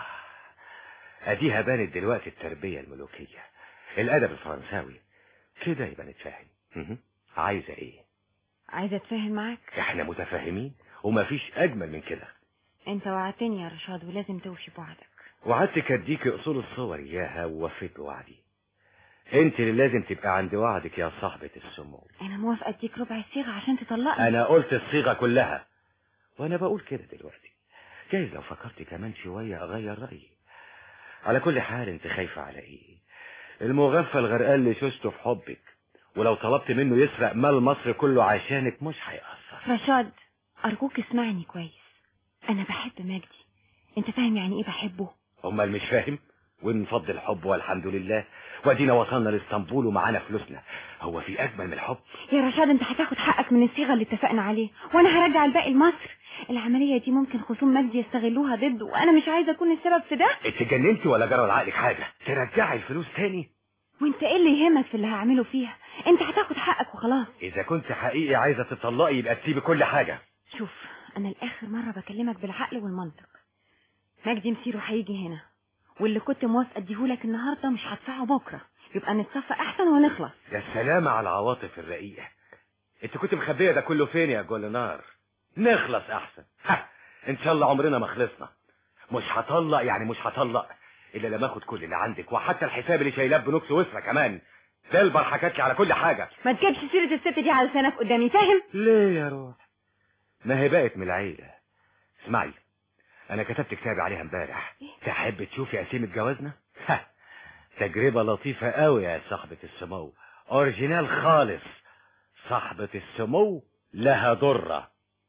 Speaker 10: اديها بانت دلوقتي التربية الملوكية الادب الفرنساوي كده يبقى نتفاهم مهم. عايزة ايه
Speaker 8: عايزة اتفاهم معاك
Speaker 10: احنا متفاهمين ومفيش اجمل من كده
Speaker 8: انت وعدتني يا رشاد ولازم توفي بوعدك
Speaker 10: وعدتك اديكي اصول الصور اياها ووفيت بوعدي انت اللي لازم تبقى عند وعدك يا صاحبة السمو
Speaker 8: انا موافقة اديك ربع الصيغة عشان تطلقني
Speaker 10: انا قلت الصيغة كلها وانا بقول كده دلوقتي جايز لو فكرت كمان شوية اغير رأيي على كل حال انت خايفة على ايه المغفل غرقان لشوشته في حبك ولو طلبت منه يسرق مال مصر كله عشانك مش هيأثر
Speaker 8: رشاد ارجوك اسمعني كويس انا بحب مجدي انت فاهم يعني ايه بحبه
Speaker 10: امال مش فاهم ونفض الحب والحمد لله وادينا وصلنا لاسطنبول ومعانا فلوسنا هو في اجمل من الحب
Speaker 8: يا رشاد انت هتاخد حقك من الصيغة اللي اتفقنا عليه وانا هرجع الباقي لمصر العملية دي ممكن خصوم مجدي يستغلوها ضده وانا مش عايزة اكون السبب في ده
Speaker 10: انت جننتي ولا جرى لعقلك حاجة ترجعي الفلوس تاني
Speaker 8: وانت ايه اللي يهمك في اللي هعمله فيها انت هتاخد حقك وخلاص
Speaker 10: اذا كنت حقيقي عايزة تطلقي يبقى تسيبي كل حاجة
Speaker 8: شوف انا لاخر مرة بكلمك بالعقل والمنطق مجدي مسيره هيجي هنا واللي كنت موافقة اديهولك النهاردة مش هدفعه بكرة يبقى نتصفى احسن ونخلص
Speaker 10: يا سلام على العواطف الرقيقة انت كنت مخبية ده كله فين يا جولنار نخلص احسن ها ان شاء الله عمرنا ما خلصنا مش هطلق يعني مش هطلق الا لما اخد كل اللي عندك وحتى الحساب اللي شايلاه بنكس وسرة كمان دلبر حكت لي على كل حاجة
Speaker 8: ما تجيبش سيرة الست دي على لسانك قدامي فاهم
Speaker 10: ليه يا روح ما هي بقت من العيلة اسمعي انا كتبت كتابي عليها امبارح تحب تشوفي قسيمة جوازنا ها تجربة لطيفة قوي يا صاحبة السمو اوريجينال خالص صاحبة السمو لها ضرة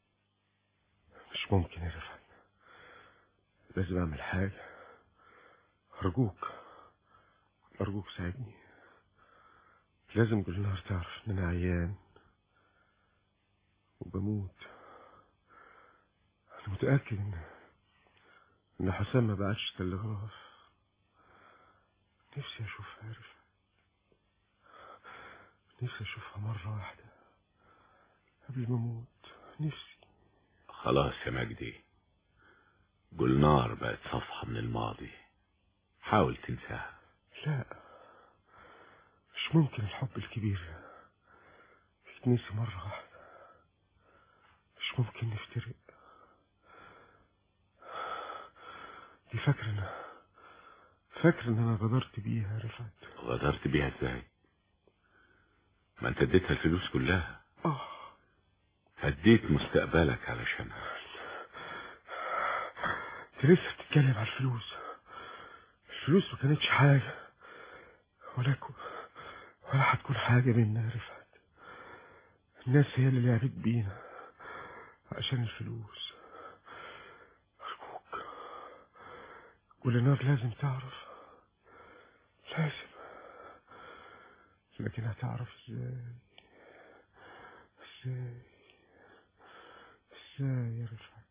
Speaker 7: مش ممكن يا رفعت لازم اعمل حاجة ارجوك ارجوك ساعدني لازم جولنار تعرف ان انا عيان وبموت انا متأكد ان ان حسام ما بعتش تلغراف نفسي اشوفها يا رفعت نفسي اشوفها مرة واحدة قبل ما اموت نفسي
Speaker 6: خلاص يا مجدي جولنار بقت صفحة من الماضي حاول تنساها
Speaker 7: لا مش ممكن الحب الكبير يتنسي مرة واحدة مش ممكن نفترق دي فاكرة ان فاكرة ان انا غدرت بيها يا رفعت
Speaker 6: غدرت بيها ازاي ما انت اديتها الفلوس كلها
Speaker 7: اه
Speaker 6: هديت مستقبلك علشانها
Speaker 7: انت لسه بتتكلم على الفلوس الفلوس ما كانتش حاجة ولا كو... ولا هتكون حاجة منا يا رفعت الناس هي اللي لعبت بينا عشان الفلوس أرجوك ولنار لازم تعرف لازم لكن هتعرف ازاي ازاي ازاي يا رفعت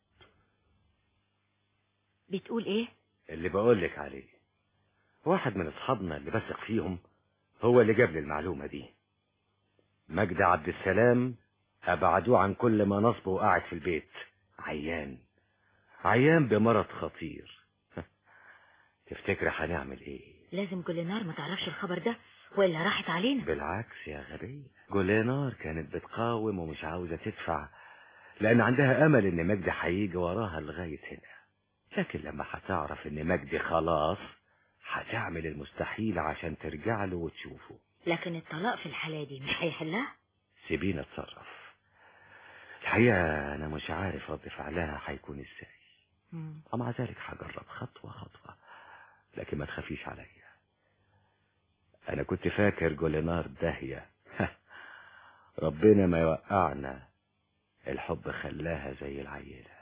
Speaker 12: بتقول ايه
Speaker 13: اللي بقولك عليه واحد من اصحابنا اللي بثق فيهم هو اللي جاب لي المعلومة دي مجدي عبد السلام أبعدوه عن كل ما نصبه وقاعد في البيت عيان عيان بمرض خطير تفتكر هنعمل ايه
Speaker 12: لازم كل نار ما تعرفش الخبر ده وإلا راحت علينا
Speaker 13: بالعكس يا غبية جولينار كانت بتقاوم ومش عاوزة تدفع لأن عندها أمل إن مجدي هيجي وراها لغاية هنا لكن لما هتعرف إن مجدي خلاص هتعمل المستحيل عشان ترجع له وتشوفه
Speaker 12: لكن الطلاق في الحالة دي مش هيحلها
Speaker 13: سيبينا اتصرف الحقيقة أنا مش عارف رد فعلها هيكون إزاي ومع ذلك هجرب خطوة خطوة لكن ما تخافيش عليا أنا كنت فاكر جولينار داهية ربنا ما يوقعنا الحب خلاها زي العيلة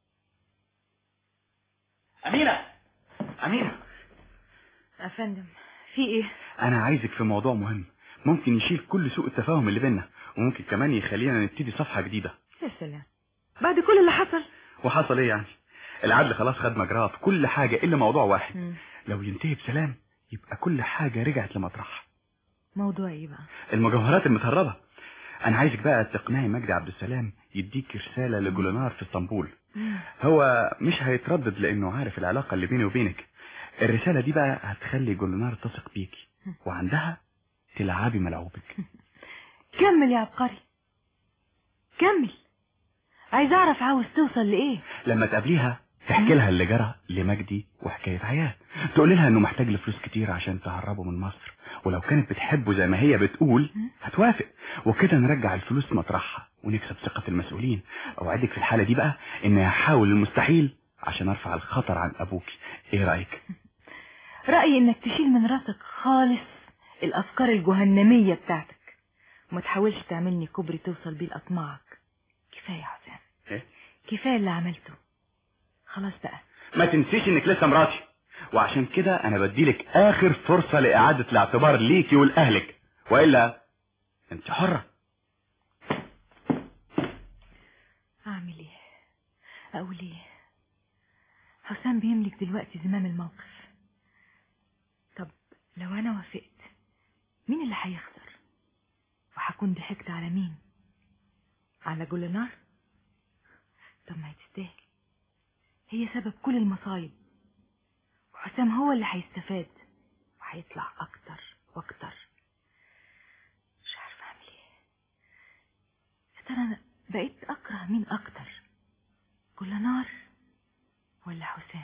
Speaker 4: أمينة أمينة
Speaker 11: افندم في ايه
Speaker 4: أنا عايزك في موضوع مهم ممكن يشيل كل سوء التفاهم اللي بينا وممكن كمان يخلينا نبتدي صفحة جديدة
Speaker 11: يا سلام بعد كل اللي حصل
Speaker 4: وحصل ايه يعني العدل خلاص خد مجراه في كل حاجة إلا موضوع واحد لو ينتهي بسلام يبقى كل حاجة رجعت لمطرحها
Speaker 11: موضوع ايه بقى
Speaker 4: المجوهرات المتهربة أنا عايزك بقى تقنعي مجدي عبد السلام يديك رسالة لجولنار في اسطنبول هو مش هيتردد لأنه عارف العلاقة اللي بيني وبينك الرسالة دي بقى هتخلي جولنار تثق بيكي وعندها تلعبي ملعوبك
Speaker 11: كمل يا عبقري كمل عايز اعرف عاوز توصل لايه
Speaker 4: لما تقابليها تحكي لها اللي جرى لمجدي وحكاية حياة تقول لها انه محتاج لفلوس كتير عشان تهربه من مصر ولو كانت بتحبه زي ما هي بتقول هتوافق وكده نرجع الفلوس مطرحها ونكسب ثقة المسؤولين اوعدك في الحالة دي بقى اني هحاول المستحيل عشان ارفع الخطر عن ابوك ايه رأيك
Speaker 11: رأيي انك تشيل من راسك خالص الافكار الجهنمية بتاعتك وما تحاولش تعملني كوبري توصل بيه لاطماعك كفاية يا حسام
Speaker 4: إيه؟
Speaker 11: كفاية اللي عملته خلاص بقى
Speaker 4: ما تنسيش انك لسه مراتي وعشان كده انا بديلك اخر فرصة لاعادة الاعتبار ليكي ولاهلك والا انت حرة
Speaker 11: اعمل ايه اقول ايه حسام بيملك دلوقتي زمام الموقف طب لو انا وافقت مين اللي هيخسر وهكون ضحكت على مين على جولنار طب ما هي تستاهل هي سبب كل المصايب وحسام هو اللي هيستفاد وهيطلع اكتر واكتر مش عارفه اعمل ايه يا ترى انا بقيت اكره مين اكتر جولنار ولا حسام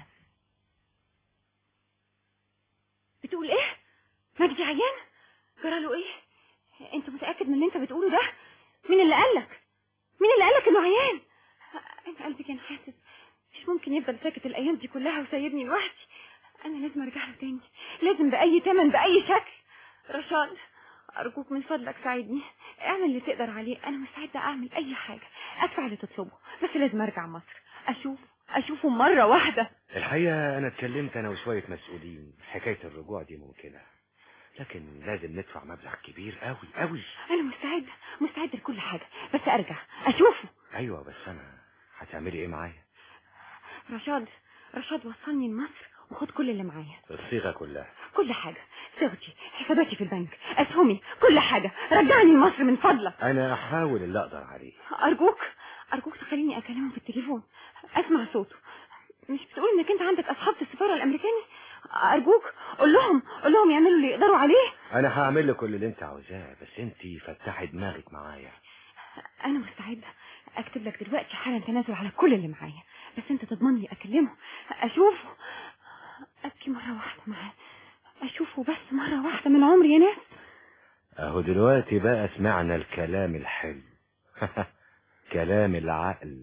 Speaker 8: بتقول ايه مجدي عيان جراله ايه انت متاكد من اللي انت بتقوله ده مين اللي قالك مين اللي قالك انه عيان انا قلبي كان حاسس مش ممكن يفضل ساكت الايام دي كلها وسايبني لوحدي انا لازم ارجع له تاني لازم باي تمن باي شكل رشاد ارجوك من فضلك ساعدني اعمل اللي تقدر عليه انا مستعده اعمل اي حاجه ادفع اللي تطلبه بس لازم ارجع مصر اشوف اشوفه مره واحده
Speaker 13: الحقيقة أنا اتكلمت أنا وشوية مسؤولين حكاية الرجوع دي ممكنة لكن لازم ندفع مبلغ كبير قوي قوي
Speaker 8: انا مستعده مستعده لكل حاجه بس ارجع اشوفه
Speaker 13: أيوة بس أنا هتعملي إيه معايا
Speaker 8: رشاد رشاد وصلني لمصر وخد كل اللي معايا
Speaker 13: الصيغة كلها
Speaker 8: كل حاجه صيغتي حساباتي في البنك اسهمي كل حاجه رجعني لمصر من فضلك
Speaker 13: أنا أحاول اللي أقدر عليه
Speaker 8: ارجوك ارجوك تخليني اكلمه في التليفون اسمع صوته مش بتقول انك انت عندك اصحاب في السفاره الامريكاني ارجوك قول لهم قول لهم يعملوا اللي يقدروا عليه
Speaker 13: أنا هعمل لك كل اللي أنت عاوزاه بس أنت فتحي دماغك معايا
Speaker 8: انا مستعده اكتب لك دلوقتي حالا تنازل على كل اللي معايا بس انت تضمن لي اكلمه اشوفه ابكي مره واحده معاه اشوفه بس مره واحده من عمري يا ناس
Speaker 13: أهو دلوقتي بقى سمعنا الكلام الحلو كلام العقل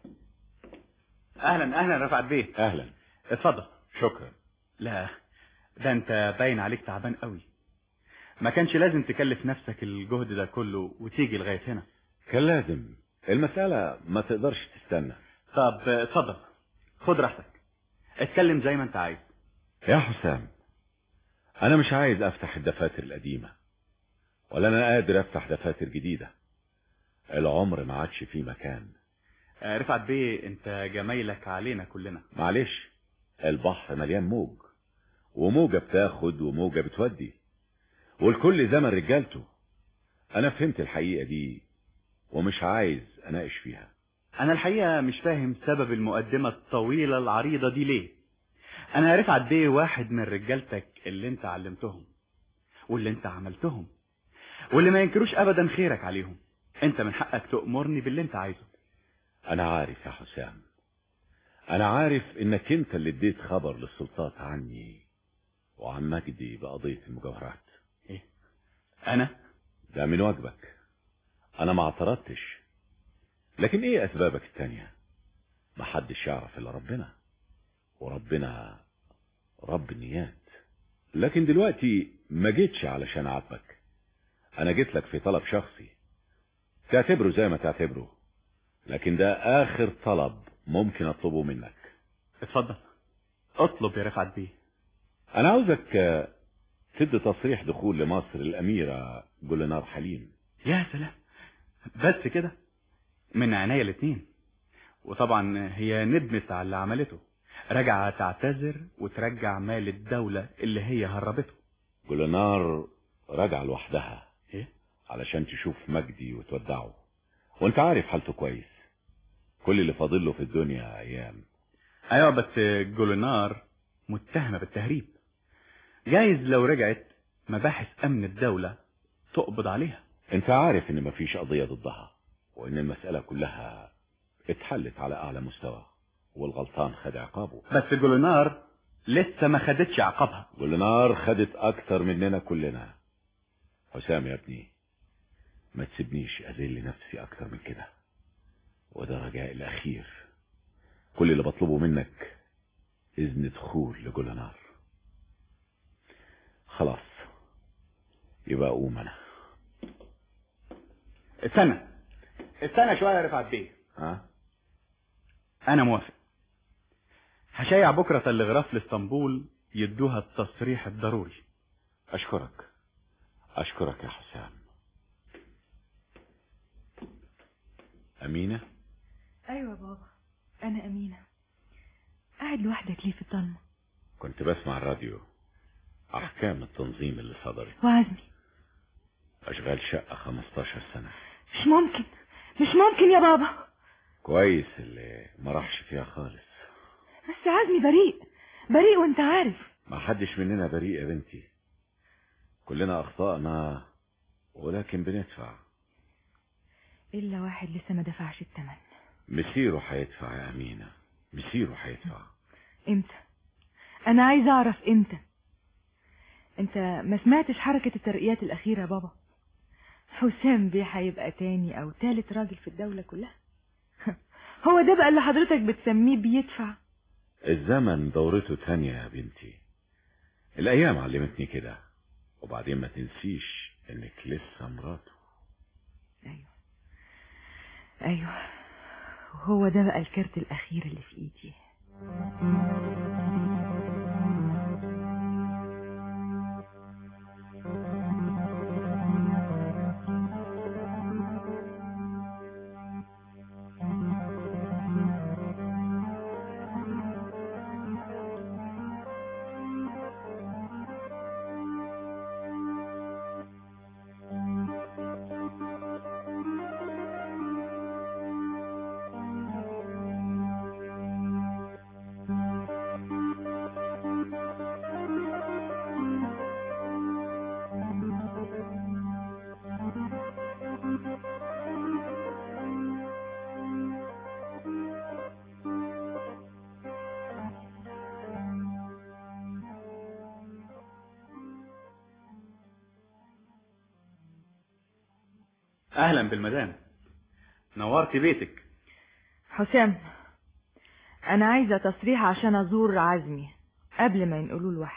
Speaker 4: اهلا اهلا رفعت بيه
Speaker 6: اهلا
Speaker 4: اتفضل
Speaker 6: شكرا
Speaker 4: لا
Speaker 14: ده انت باين عليك تعبان قوي ما كانش لازم تكلف نفسك الجهد ده كله وتيجي لغاية هنا
Speaker 6: كان لازم المسألة ما تقدرش تستنى
Speaker 14: طب اتفضل خد راحتك اتكلم زي ما انت عايز
Speaker 6: يا حسام انا مش عايز افتح الدفاتر القديمة ولا انا قادر افتح دفاتر جديدة العمر ما عادش فيه مكان
Speaker 14: آه، رفعت بيه انت جمايلك علينا كلنا
Speaker 6: معلش البحر مليان موج وموجة بتاخد وموجة بتودي والكل زمن رجالته انا فهمت الحقيقة دي ومش عايز اناقش فيها
Speaker 14: انا الحقيقة مش فاهم سبب المقدمة الطويلة العريضة دي ليه انا رفعت بيه واحد من رجالتك اللي انت علمتهم واللي انت عملتهم واللي ما ينكروش ابدا خيرك عليهم انت من حقك تأمرني باللي انت عايزه
Speaker 6: انا عارف يا حسام انا عارف انك انت اللي اديت خبر للسلطات عني وعن مجدي بقضية المجوهرات
Speaker 14: ايه انا
Speaker 6: ده من واجبك انا ما اعترضتش لكن ايه اسبابك التانية محدش يعرف الا ربنا وربنا رب النيات لكن دلوقتي ما جيتش علشان اعاتبك انا جيت لك في طلب شخصي تعتبره زي ما تعتبره لكن ده اخر طلب ممكن اطلبه منك
Speaker 14: اتفضل اطلب يا رفعت بيه
Speaker 6: انا عاوزك آه، تدي تصريح دخول لمصر الاميرة جولنار حليم
Speaker 14: يا سلام بس كده من عينيا الاتنين وطبعا هي ندمت على اللي عملته رجع تعتذر وترجع مال الدولة اللي هي هربته
Speaker 6: جولنار رجع لوحدها
Speaker 14: ايه
Speaker 6: علشان تشوف مجدي وتودعه وانت عارف حالته كويس كل اللي فاضل له في الدنيا ايام
Speaker 14: ايوه بس جولنار متهمة بالتهريب جايز لو رجعت مباحث امن الدولة تقبض عليها
Speaker 6: انت عارف ان مفيش قضية ضدها وان المسألة كلها اتحلت على اعلى مستوى والغلطان خد عقابه
Speaker 14: بس جولنار لسه ما خدتش عقابها
Speaker 6: جولنار خدت اكتر مننا كلنا حسام يا ابني ما تسيبنيش اذل نفسي اكتر من كده وده رجائي الاخير كل اللي بطلبه منك اذن دخول لجولنار خلاص يبقى اقوم انا
Speaker 14: استنى استنى شوية يا رفعت بيه
Speaker 6: ها
Speaker 14: انا موافق هشيع بكرة تلغراف لاسطنبول يدوها التصريح الضروري
Speaker 6: اشكرك اشكرك يا حسام امينة
Speaker 11: ايوه يا بابا انا امينه قاعد لوحدك ليه في الضلمه
Speaker 6: كنت بسمع الراديو احكام التنظيم اللي صدرت
Speaker 11: وعزمي
Speaker 6: اشغال شقة 15 سنة
Speaker 11: مش ممكن مش ممكن يا بابا
Speaker 6: كويس اللي ما راحش فيها خالص
Speaker 11: بس عزمي بريء بريء وانت عارف
Speaker 6: ما حدش مننا بريء يا بنتي كلنا اخطأنا ولكن بندفع
Speaker 11: الا واحد لسه ما دفعش الثمن
Speaker 6: مسيره هيدفع يا امينة مسيره هيدفع
Speaker 11: امتى انا عايز اعرف امتى انت ما سمعتش حركة الترقيات الاخيرة يا بابا حسام بيه هيبقى تاني او تالت راجل في الدولة كلها هو ده بقى اللي حضرتك بتسميه بيدفع
Speaker 6: الزمن دورته تانية يا بنتي الايام علمتني كده وبعدين ما تنسيش انك لسه مراته
Speaker 11: ايوه هو ده بقى الكارت الاخير اللي في ايدي
Speaker 14: اهلا بالمدام نورت بيتك
Speaker 11: حسام انا عايزة تصريح عشان ازور عزمي قبل ما ينقلوا الواحد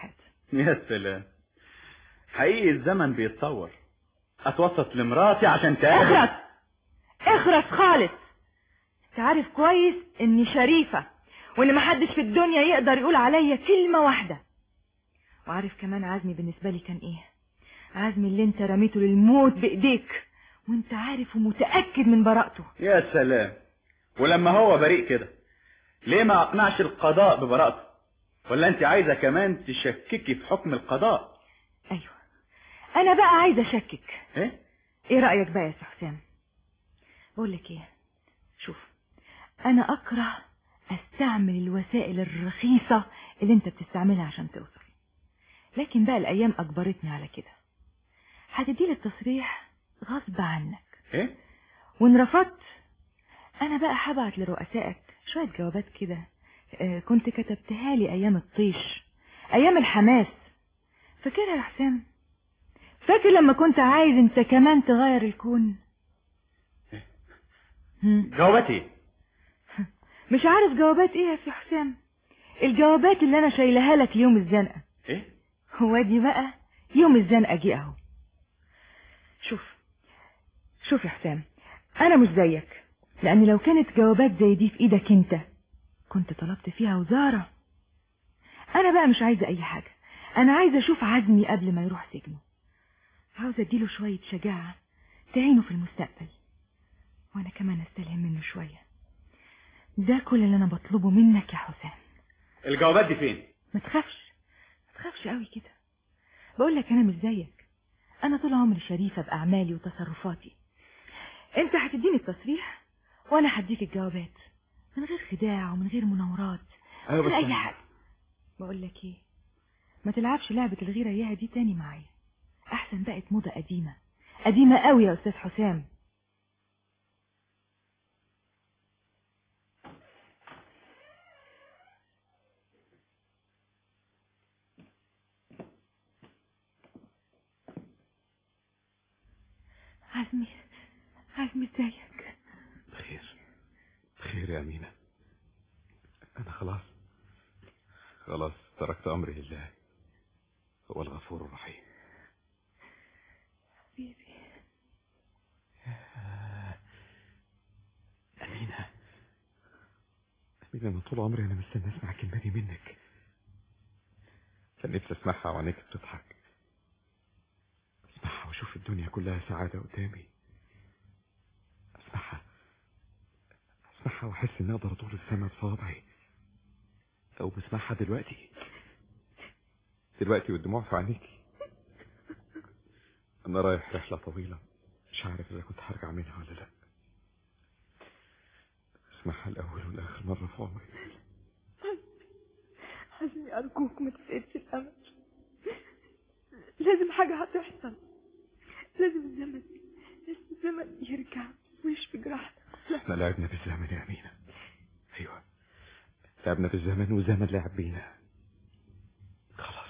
Speaker 14: يا سلام حقيقي الزمن بيتطور اتوسط لمراتي عشان تقابل
Speaker 11: اخرس اخرس خالص انت عارف كويس اني شريفة وان محدش في الدنيا يقدر يقول عليا كلمة واحدة وعارف كمان عزمي بالنسبة لي كان ايه عزمي اللي انت رميته للموت بايديك وانت عارف ومتأكد من براءته
Speaker 14: يا سلام ولما هو بريء كده ليه ما اقنعش القضاء ببراءته ولا انت عايزة كمان تشككي في حكم القضاء
Speaker 11: ايوه انا بقى عايزة اشكك
Speaker 14: ايه
Speaker 11: ايه رأيك بقى يا سي حسام بقول لك ايه شوف انا اكره استعمل الوسائل الرخيصة اللي انت بتستعملها عشان توصل لكن بقى الايام اجبرتني على كده هتديلي التصريح غصب عنك
Speaker 14: ايه
Speaker 11: وان رفضت انا بقى هبعت لرؤسائك شوية جوابات كده آه، كنت كتبتها لي ايام الطيش ايام الحماس فاكرها يا حسام فاكر لما كنت عايز انت كمان تغير الكون هم.
Speaker 14: جواباتي
Speaker 11: مش عارف جوابات ايه يا سي حسام الجوابات اللي انا شايلها لك يوم الزنقة
Speaker 14: ايه
Speaker 11: هو دي بقى يوم الزنقة جه اهو شوف شوف يا حسام انا مش زيك لان لو كانت جوابات زي دي في ايدك انت كنت طلبت فيها وزارة انا بقى مش عايزة اي حاجة انا عايزة اشوف عزمي قبل ما يروح سجنه عاوزة اديله شوية شجاعة تعينه في المستقبل وانا كمان استلهم منه شوية ده كل اللي انا بطلبه منك يا حسام
Speaker 14: الجوابات دي فين
Speaker 11: ما تخافش ما تخافش قوي كده بقول لك انا مش زيك انا طول عمري شريفة باعمالي وتصرفاتي انت هتديني التصريح وانا هديك الجوابات من غير خداع ومن غير مناورات
Speaker 14: أيوة
Speaker 11: من
Speaker 14: بس
Speaker 11: اي
Speaker 14: أنا-
Speaker 11: حاجة بقول لك ايه ما تلعبش لعبة الغيرة اياها دي تاني معايا احسن بقت موضة قديمة قديمة قوي يا استاذ حسام عزمي عزمي ازيك
Speaker 9: بخير بخير يا أمينة أنا خلاص خلاص تركت أمري لله هو الغفور الرحيم
Speaker 11: حبيبي
Speaker 9: أمينة أمينة أنا طول عمري أنا مستني أسمع الكلمة دي منك كان نفسي أسمعها وعينيك بتضحك أسمعها وأشوف الدنيا كلها سعادة قدامي أسمعها أسمعها وأحس إني أقدر أطول السما بصوابعي لو بسمعها دلوقتي دلوقتي والدموع في عينيكي أنا رايح رحلة طويلة مش عارف إذا كنت هرجع منها ولا لأ اسمعها الأول والآخر مرة في عمري
Speaker 8: عزمي أرجوك ما تفقدش الأمل لازم حاجة هتحصل لازم الزمن لازم الزمن يرجع ويشفي جراحتك
Speaker 9: احنا لعبنا بالزمن يا أمينة أيوة لعبنا بالزمن والزمن لعب بينا خلاص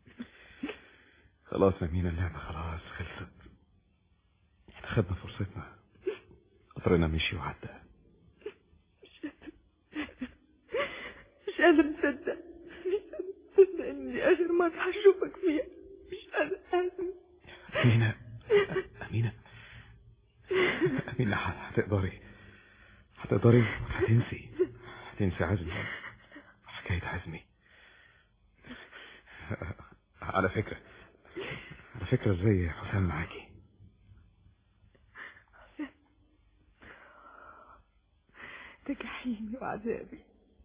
Speaker 9: خلاص يا أمينة اللعبة خلاص خلصت احنا خدنا فرصتنا قطرنا مشي وعدى
Speaker 8: مش قادر أصدق مش قادر أصدق إن دي آخر مرة هشوفك فيها مش قادر أعزم
Speaker 9: أمينة أمينة أمينة ح- هتقدري هتقدري هتنسي هتنسي عزمي حكاية عزمي على فكرة على فكرة ازاي حسام معاكي
Speaker 8: ده جحيمي وعذابي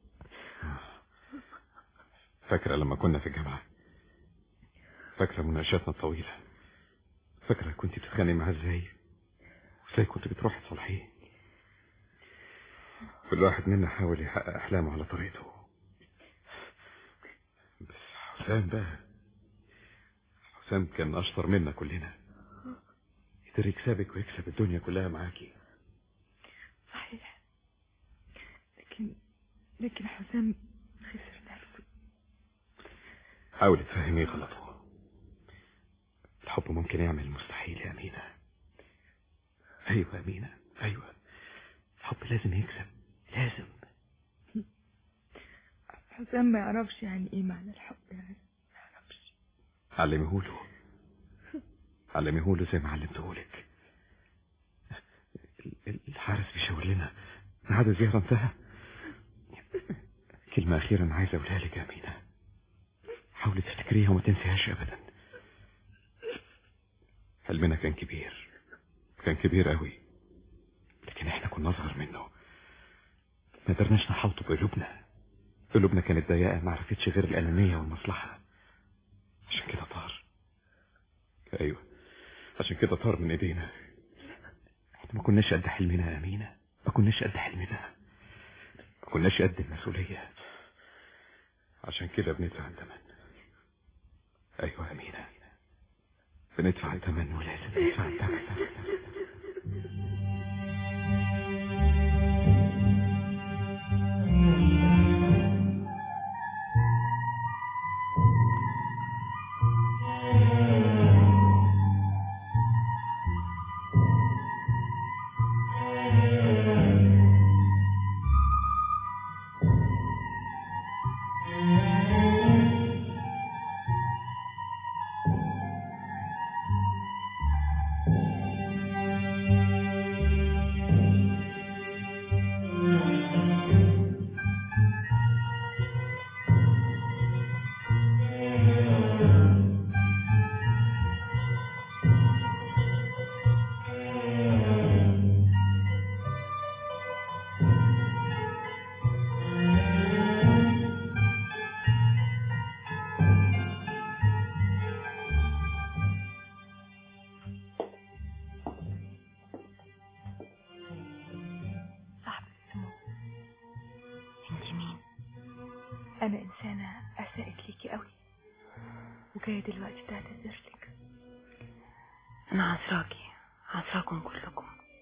Speaker 9: فاكرة لما كنا في الجامعة فاكرة مناقشاتنا الطويلة فاكرة كنت بتتخانقي معاه ازاي وازاي كنت بتروحي تصالحيه كل واحد منا حاول يحقق أحلامه على طريقته بس حسام بقى حسام كان أشطر منا كلنا قدر يكسبك ويكسب الدنيا كلها معاكي
Speaker 8: صحيح لكن لكن حسام خسر نفسه
Speaker 9: حاولي تفهميه غلطه الحب ممكن يعمل المستحيل يا أمينة أيوة يا أمينة أيوة الحب لازم يكسب لازم
Speaker 8: حسام ما يعرفش يعني ايه معنى الحب يعني ما يعرفش
Speaker 9: علميهوله علميهوله زي ما علمتهولك ال- الحارس بيشاور لنا ميعاد الزيارة انتهى كلمة أخيرة أنا عايز أقولها لك يا أمينة حاولي تفتكريها وما تنسيهاش أبدا حلمنا كان كبير كان كبير قوي لكن احنا كنا أصغر منه ما قدرناش نحوطه بقلوبنا قلوبنا كانت ضيقة ما عرفتش غير الأنانية والمصلحة عشان كده طار أيوة عشان كده طار من إيدينا احنا ما كناش قد حلمنا يا أمينة ما كناش قد حلمنا ما كناش قد المسؤولية عشان كده بندفع الثمن أيوة يا أمينة بندفع الثمن ولازم ندفع الثمن
Speaker 11: صاحبة السمو
Speaker 8: انت مين
Speaker 11: أنا إنسانة أساءت ليكي قوي وجاية دلوقتي تعتذر لك
Speaker 8: انا عذراكي عذراكم كلكم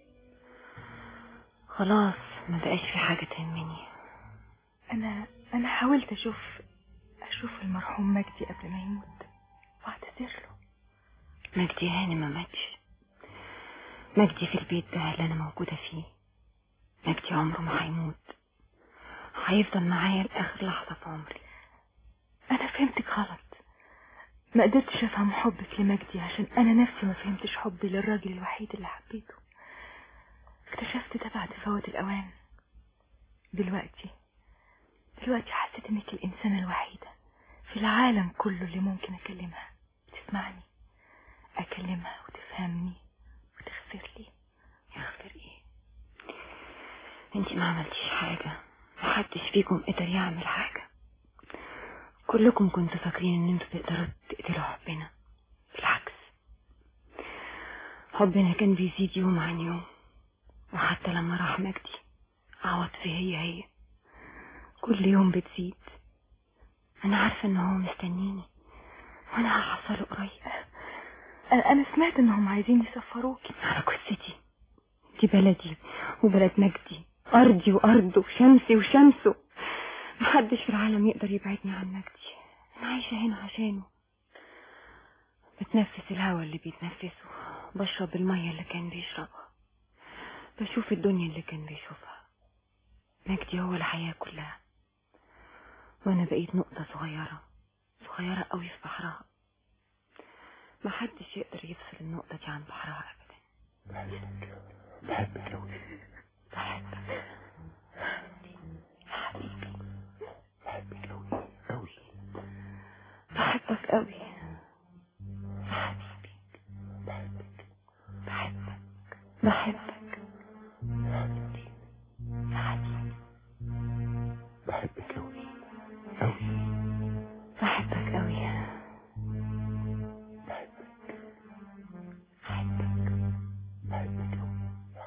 Speaker 8: خلاص ما بقاش في حاجة تهمني
Speaker 11: أنا أنا حاولت أشوف أشوف المرحوم مجدي قبل ما يموت وأعتذر له
Speaker 8: مجدي هاني ما ماتش مجدي في البيت ده اللي انا موجودة فيه مجدي عمره ما هيموت هيفضل معايا لاخر لحظة في عمري
Speaker 11: أنا فهمتك غلط ما قدرتش أفهم حبك لمجدي عشان أنا نفسي ما فهمتش حبي للراجل الوحيد اللي حبيته اكتشفت ده بعد فوات الأوان دلوقتي دلوقتي حسيت إنك الإنسانة الوحيدة في العالم كله اللي ممكن أكلمها تسمعني أكلمها وتفهمني وتغفر لي
Speaker 8: يغفر ايه انتي ما عملتيش حاجة محدش فيكم قدر يعمل حاجة كلكم كنتوا فاكرين ان انتوا تقدروا تقتلوا حبنا بالعكس حبنا كان بيزيد يوم عن يوم وحتى لما راح مجدي عواطفي هي هي كل يوم بتزيد انا عارفة ان هو مستنيني وانا هحصله قريب
Speaker 11: أنا أنا سمعت إنهم عايزين يسفروكي
Speaker 8: على جثتي دي بلدي وبلد مجدي أرضي وأرضه وشمسي وشمسه محدش في العالم يقدر يبعدني عن مجدي أنا عايشة هنا عشانه بتنفس الهواء اللي بيتنفسه بشرب المية اللي كان بيشربها بشوف الدنيا اللي كان بيشوفها مجدي هو الحياة كلها وأنا بقيت نقطة صغيرة صغيرة قوي في بحرها محدش يقدر يفصل النقطة دي عن بحرها أبدا
Speaker 7: بحبك بحبك أوي
Speaker 8: بحبك
Speaker 7: بحبك أوي أوي
Speaker 8: بحبك قوي
Speaker 7: بحبك
Speaker 8: بحبك
Speaker 7: بحبك أوي أوي
Speaker 8: بحبك قوي
Speaker 7: بحبك أوي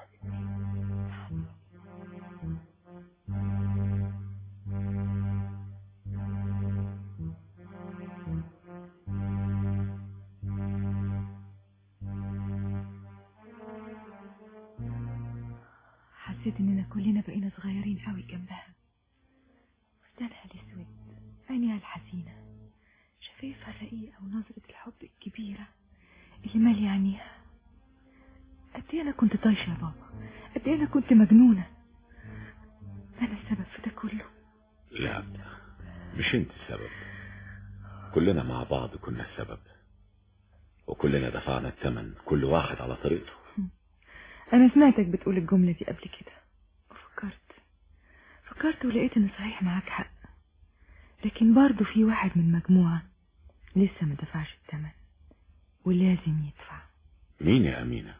Speaker 11: حسيت إننا كلنا بقينا صغيرين قوي جنبها فستانها الأسود عينيها الحزينة شفايفها الرقيقة ونظرة الحب الكبيرة اللي مالية عينيها قد إيه أنا كنت طايشة يا بابا قد إيه أنا كنت مجنونة أنا السبب في ده كله
Speaker 6: لا مش انت السبب كلنا مع بعض كنا السبب وكلنا دفعنا الثمن كل واحد على طريقته
Speaker 11: انا سمعتك بتقول الجملة دي قبل كده وفكرت فكرت ولقيت ان صحيح معاك حق لكن برضه في واحد من مجموعة لسه ما دفعش الثمن ولازم يدفع
Speaker 6: مين يا أمينة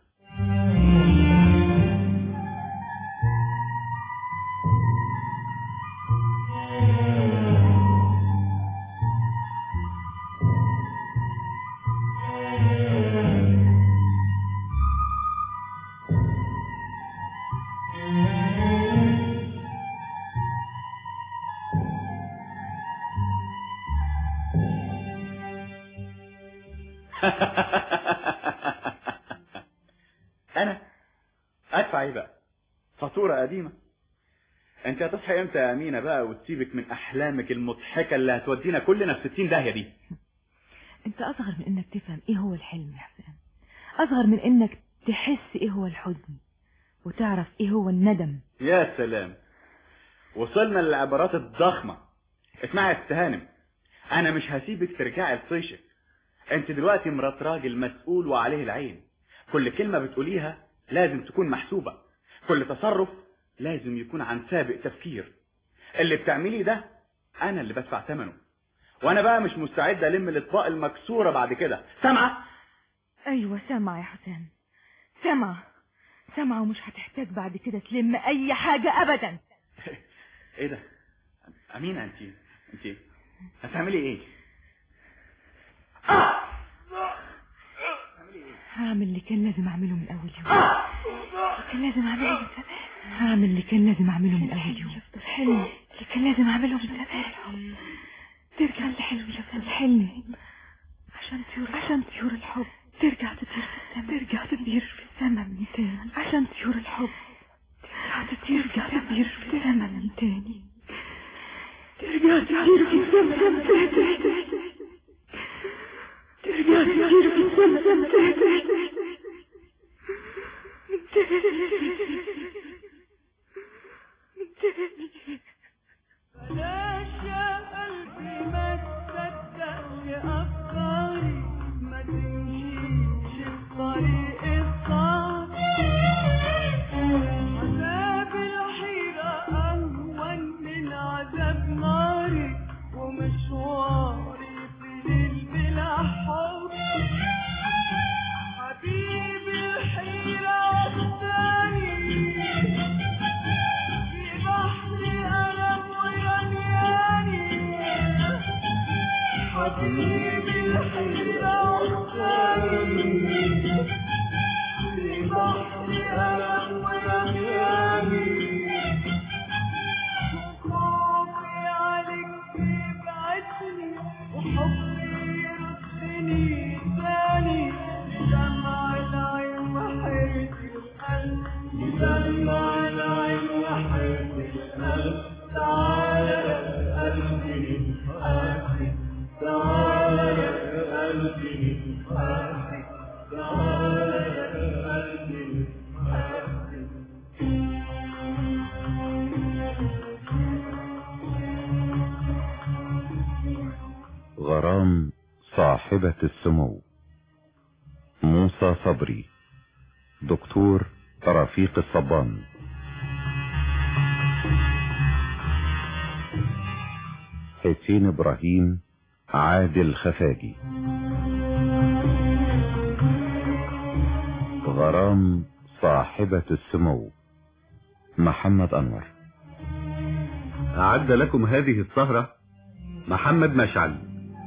Speaker 14: انا ادفع ايه بقى فاتورة قديمة انت هتصحي امتى يا امينة بقى وتسيبك من احلامك المضحكة اللي هتودينا كلنا في ستين داهية دي
Speaker 11: انت اصغر من انك تفهم ايه هو الحلم يا حسام اصغر من انك تحس ايه هو الحزن وتعرف ايه هو الندم
Speaker 14: يا سلام وصلنا للعبارات الضخمة اسمعي يا ست هانم انا مش هسيبك ترجعي لطيشك انت دلوقتي مرات راجل مسؤول وعليه العين كل كلمة بتقوليها لازم تكون محسوبة كل تصرف لازم يكون عن سابق تفكير اللي بتعمليه ده انا اللي بدفع ثمنه وانا بقى مش مستعد الم الاطباق المكسورة بعد كده سامعة
Speaker 11: ايوه سامعة يا حسام سامعة سامعة ومش هتحتاج بعد كده تلم اي حاجة ابدا
Speaker 14: ايه ده امينة انت انت هتعملي ايه
Speaker 11: هعمل اللي كان لازم اعمله من اول يوم كان لازم اعمله من زمان هعمل اللي كان لازم اعمله من اول يوم الحلم اللي كان لازم اعمله من زمان ترجع الحلم يفضل الحلم عشان طيور عشان طيور الحب ترجع تطير في السماء ترجع تطير في السماء من تاني عشان طيور الحب ترجع تطير ترجع تطير في السماء من تاني ترجع تطير في السماء من تاني ترجع تطير في السماء من تاني من تاني
Speaker 15: بلاش يا قلبي ما تصدقش أفكاري ما تمشيش في طريق الصعب عذاب الحيرة أهون من عذاب ناري ومشواري في ليل بلا حب حبيبي الحيرة وحداني في بحر ألم ورمياني حبيبي الحيرة وحداني في بحر ألم ورمياني خوفي عليك بيبعدني وحبي يرسني تاني دمع العين وحيرة القلب دمع العين وحيرة القلب تعالى قلبي قلبي تعالى قلبي قلبي تعالى قلبي قلبي
Speaker 1: غرام صاحبة السمو موسى صبري دكتور رفيق الصبان حسين ابراهيم عادل خفاجي غرام صاحبة السمو محمد انور
Speaker 14: أعد لكم هذه السهرة محمد مشعل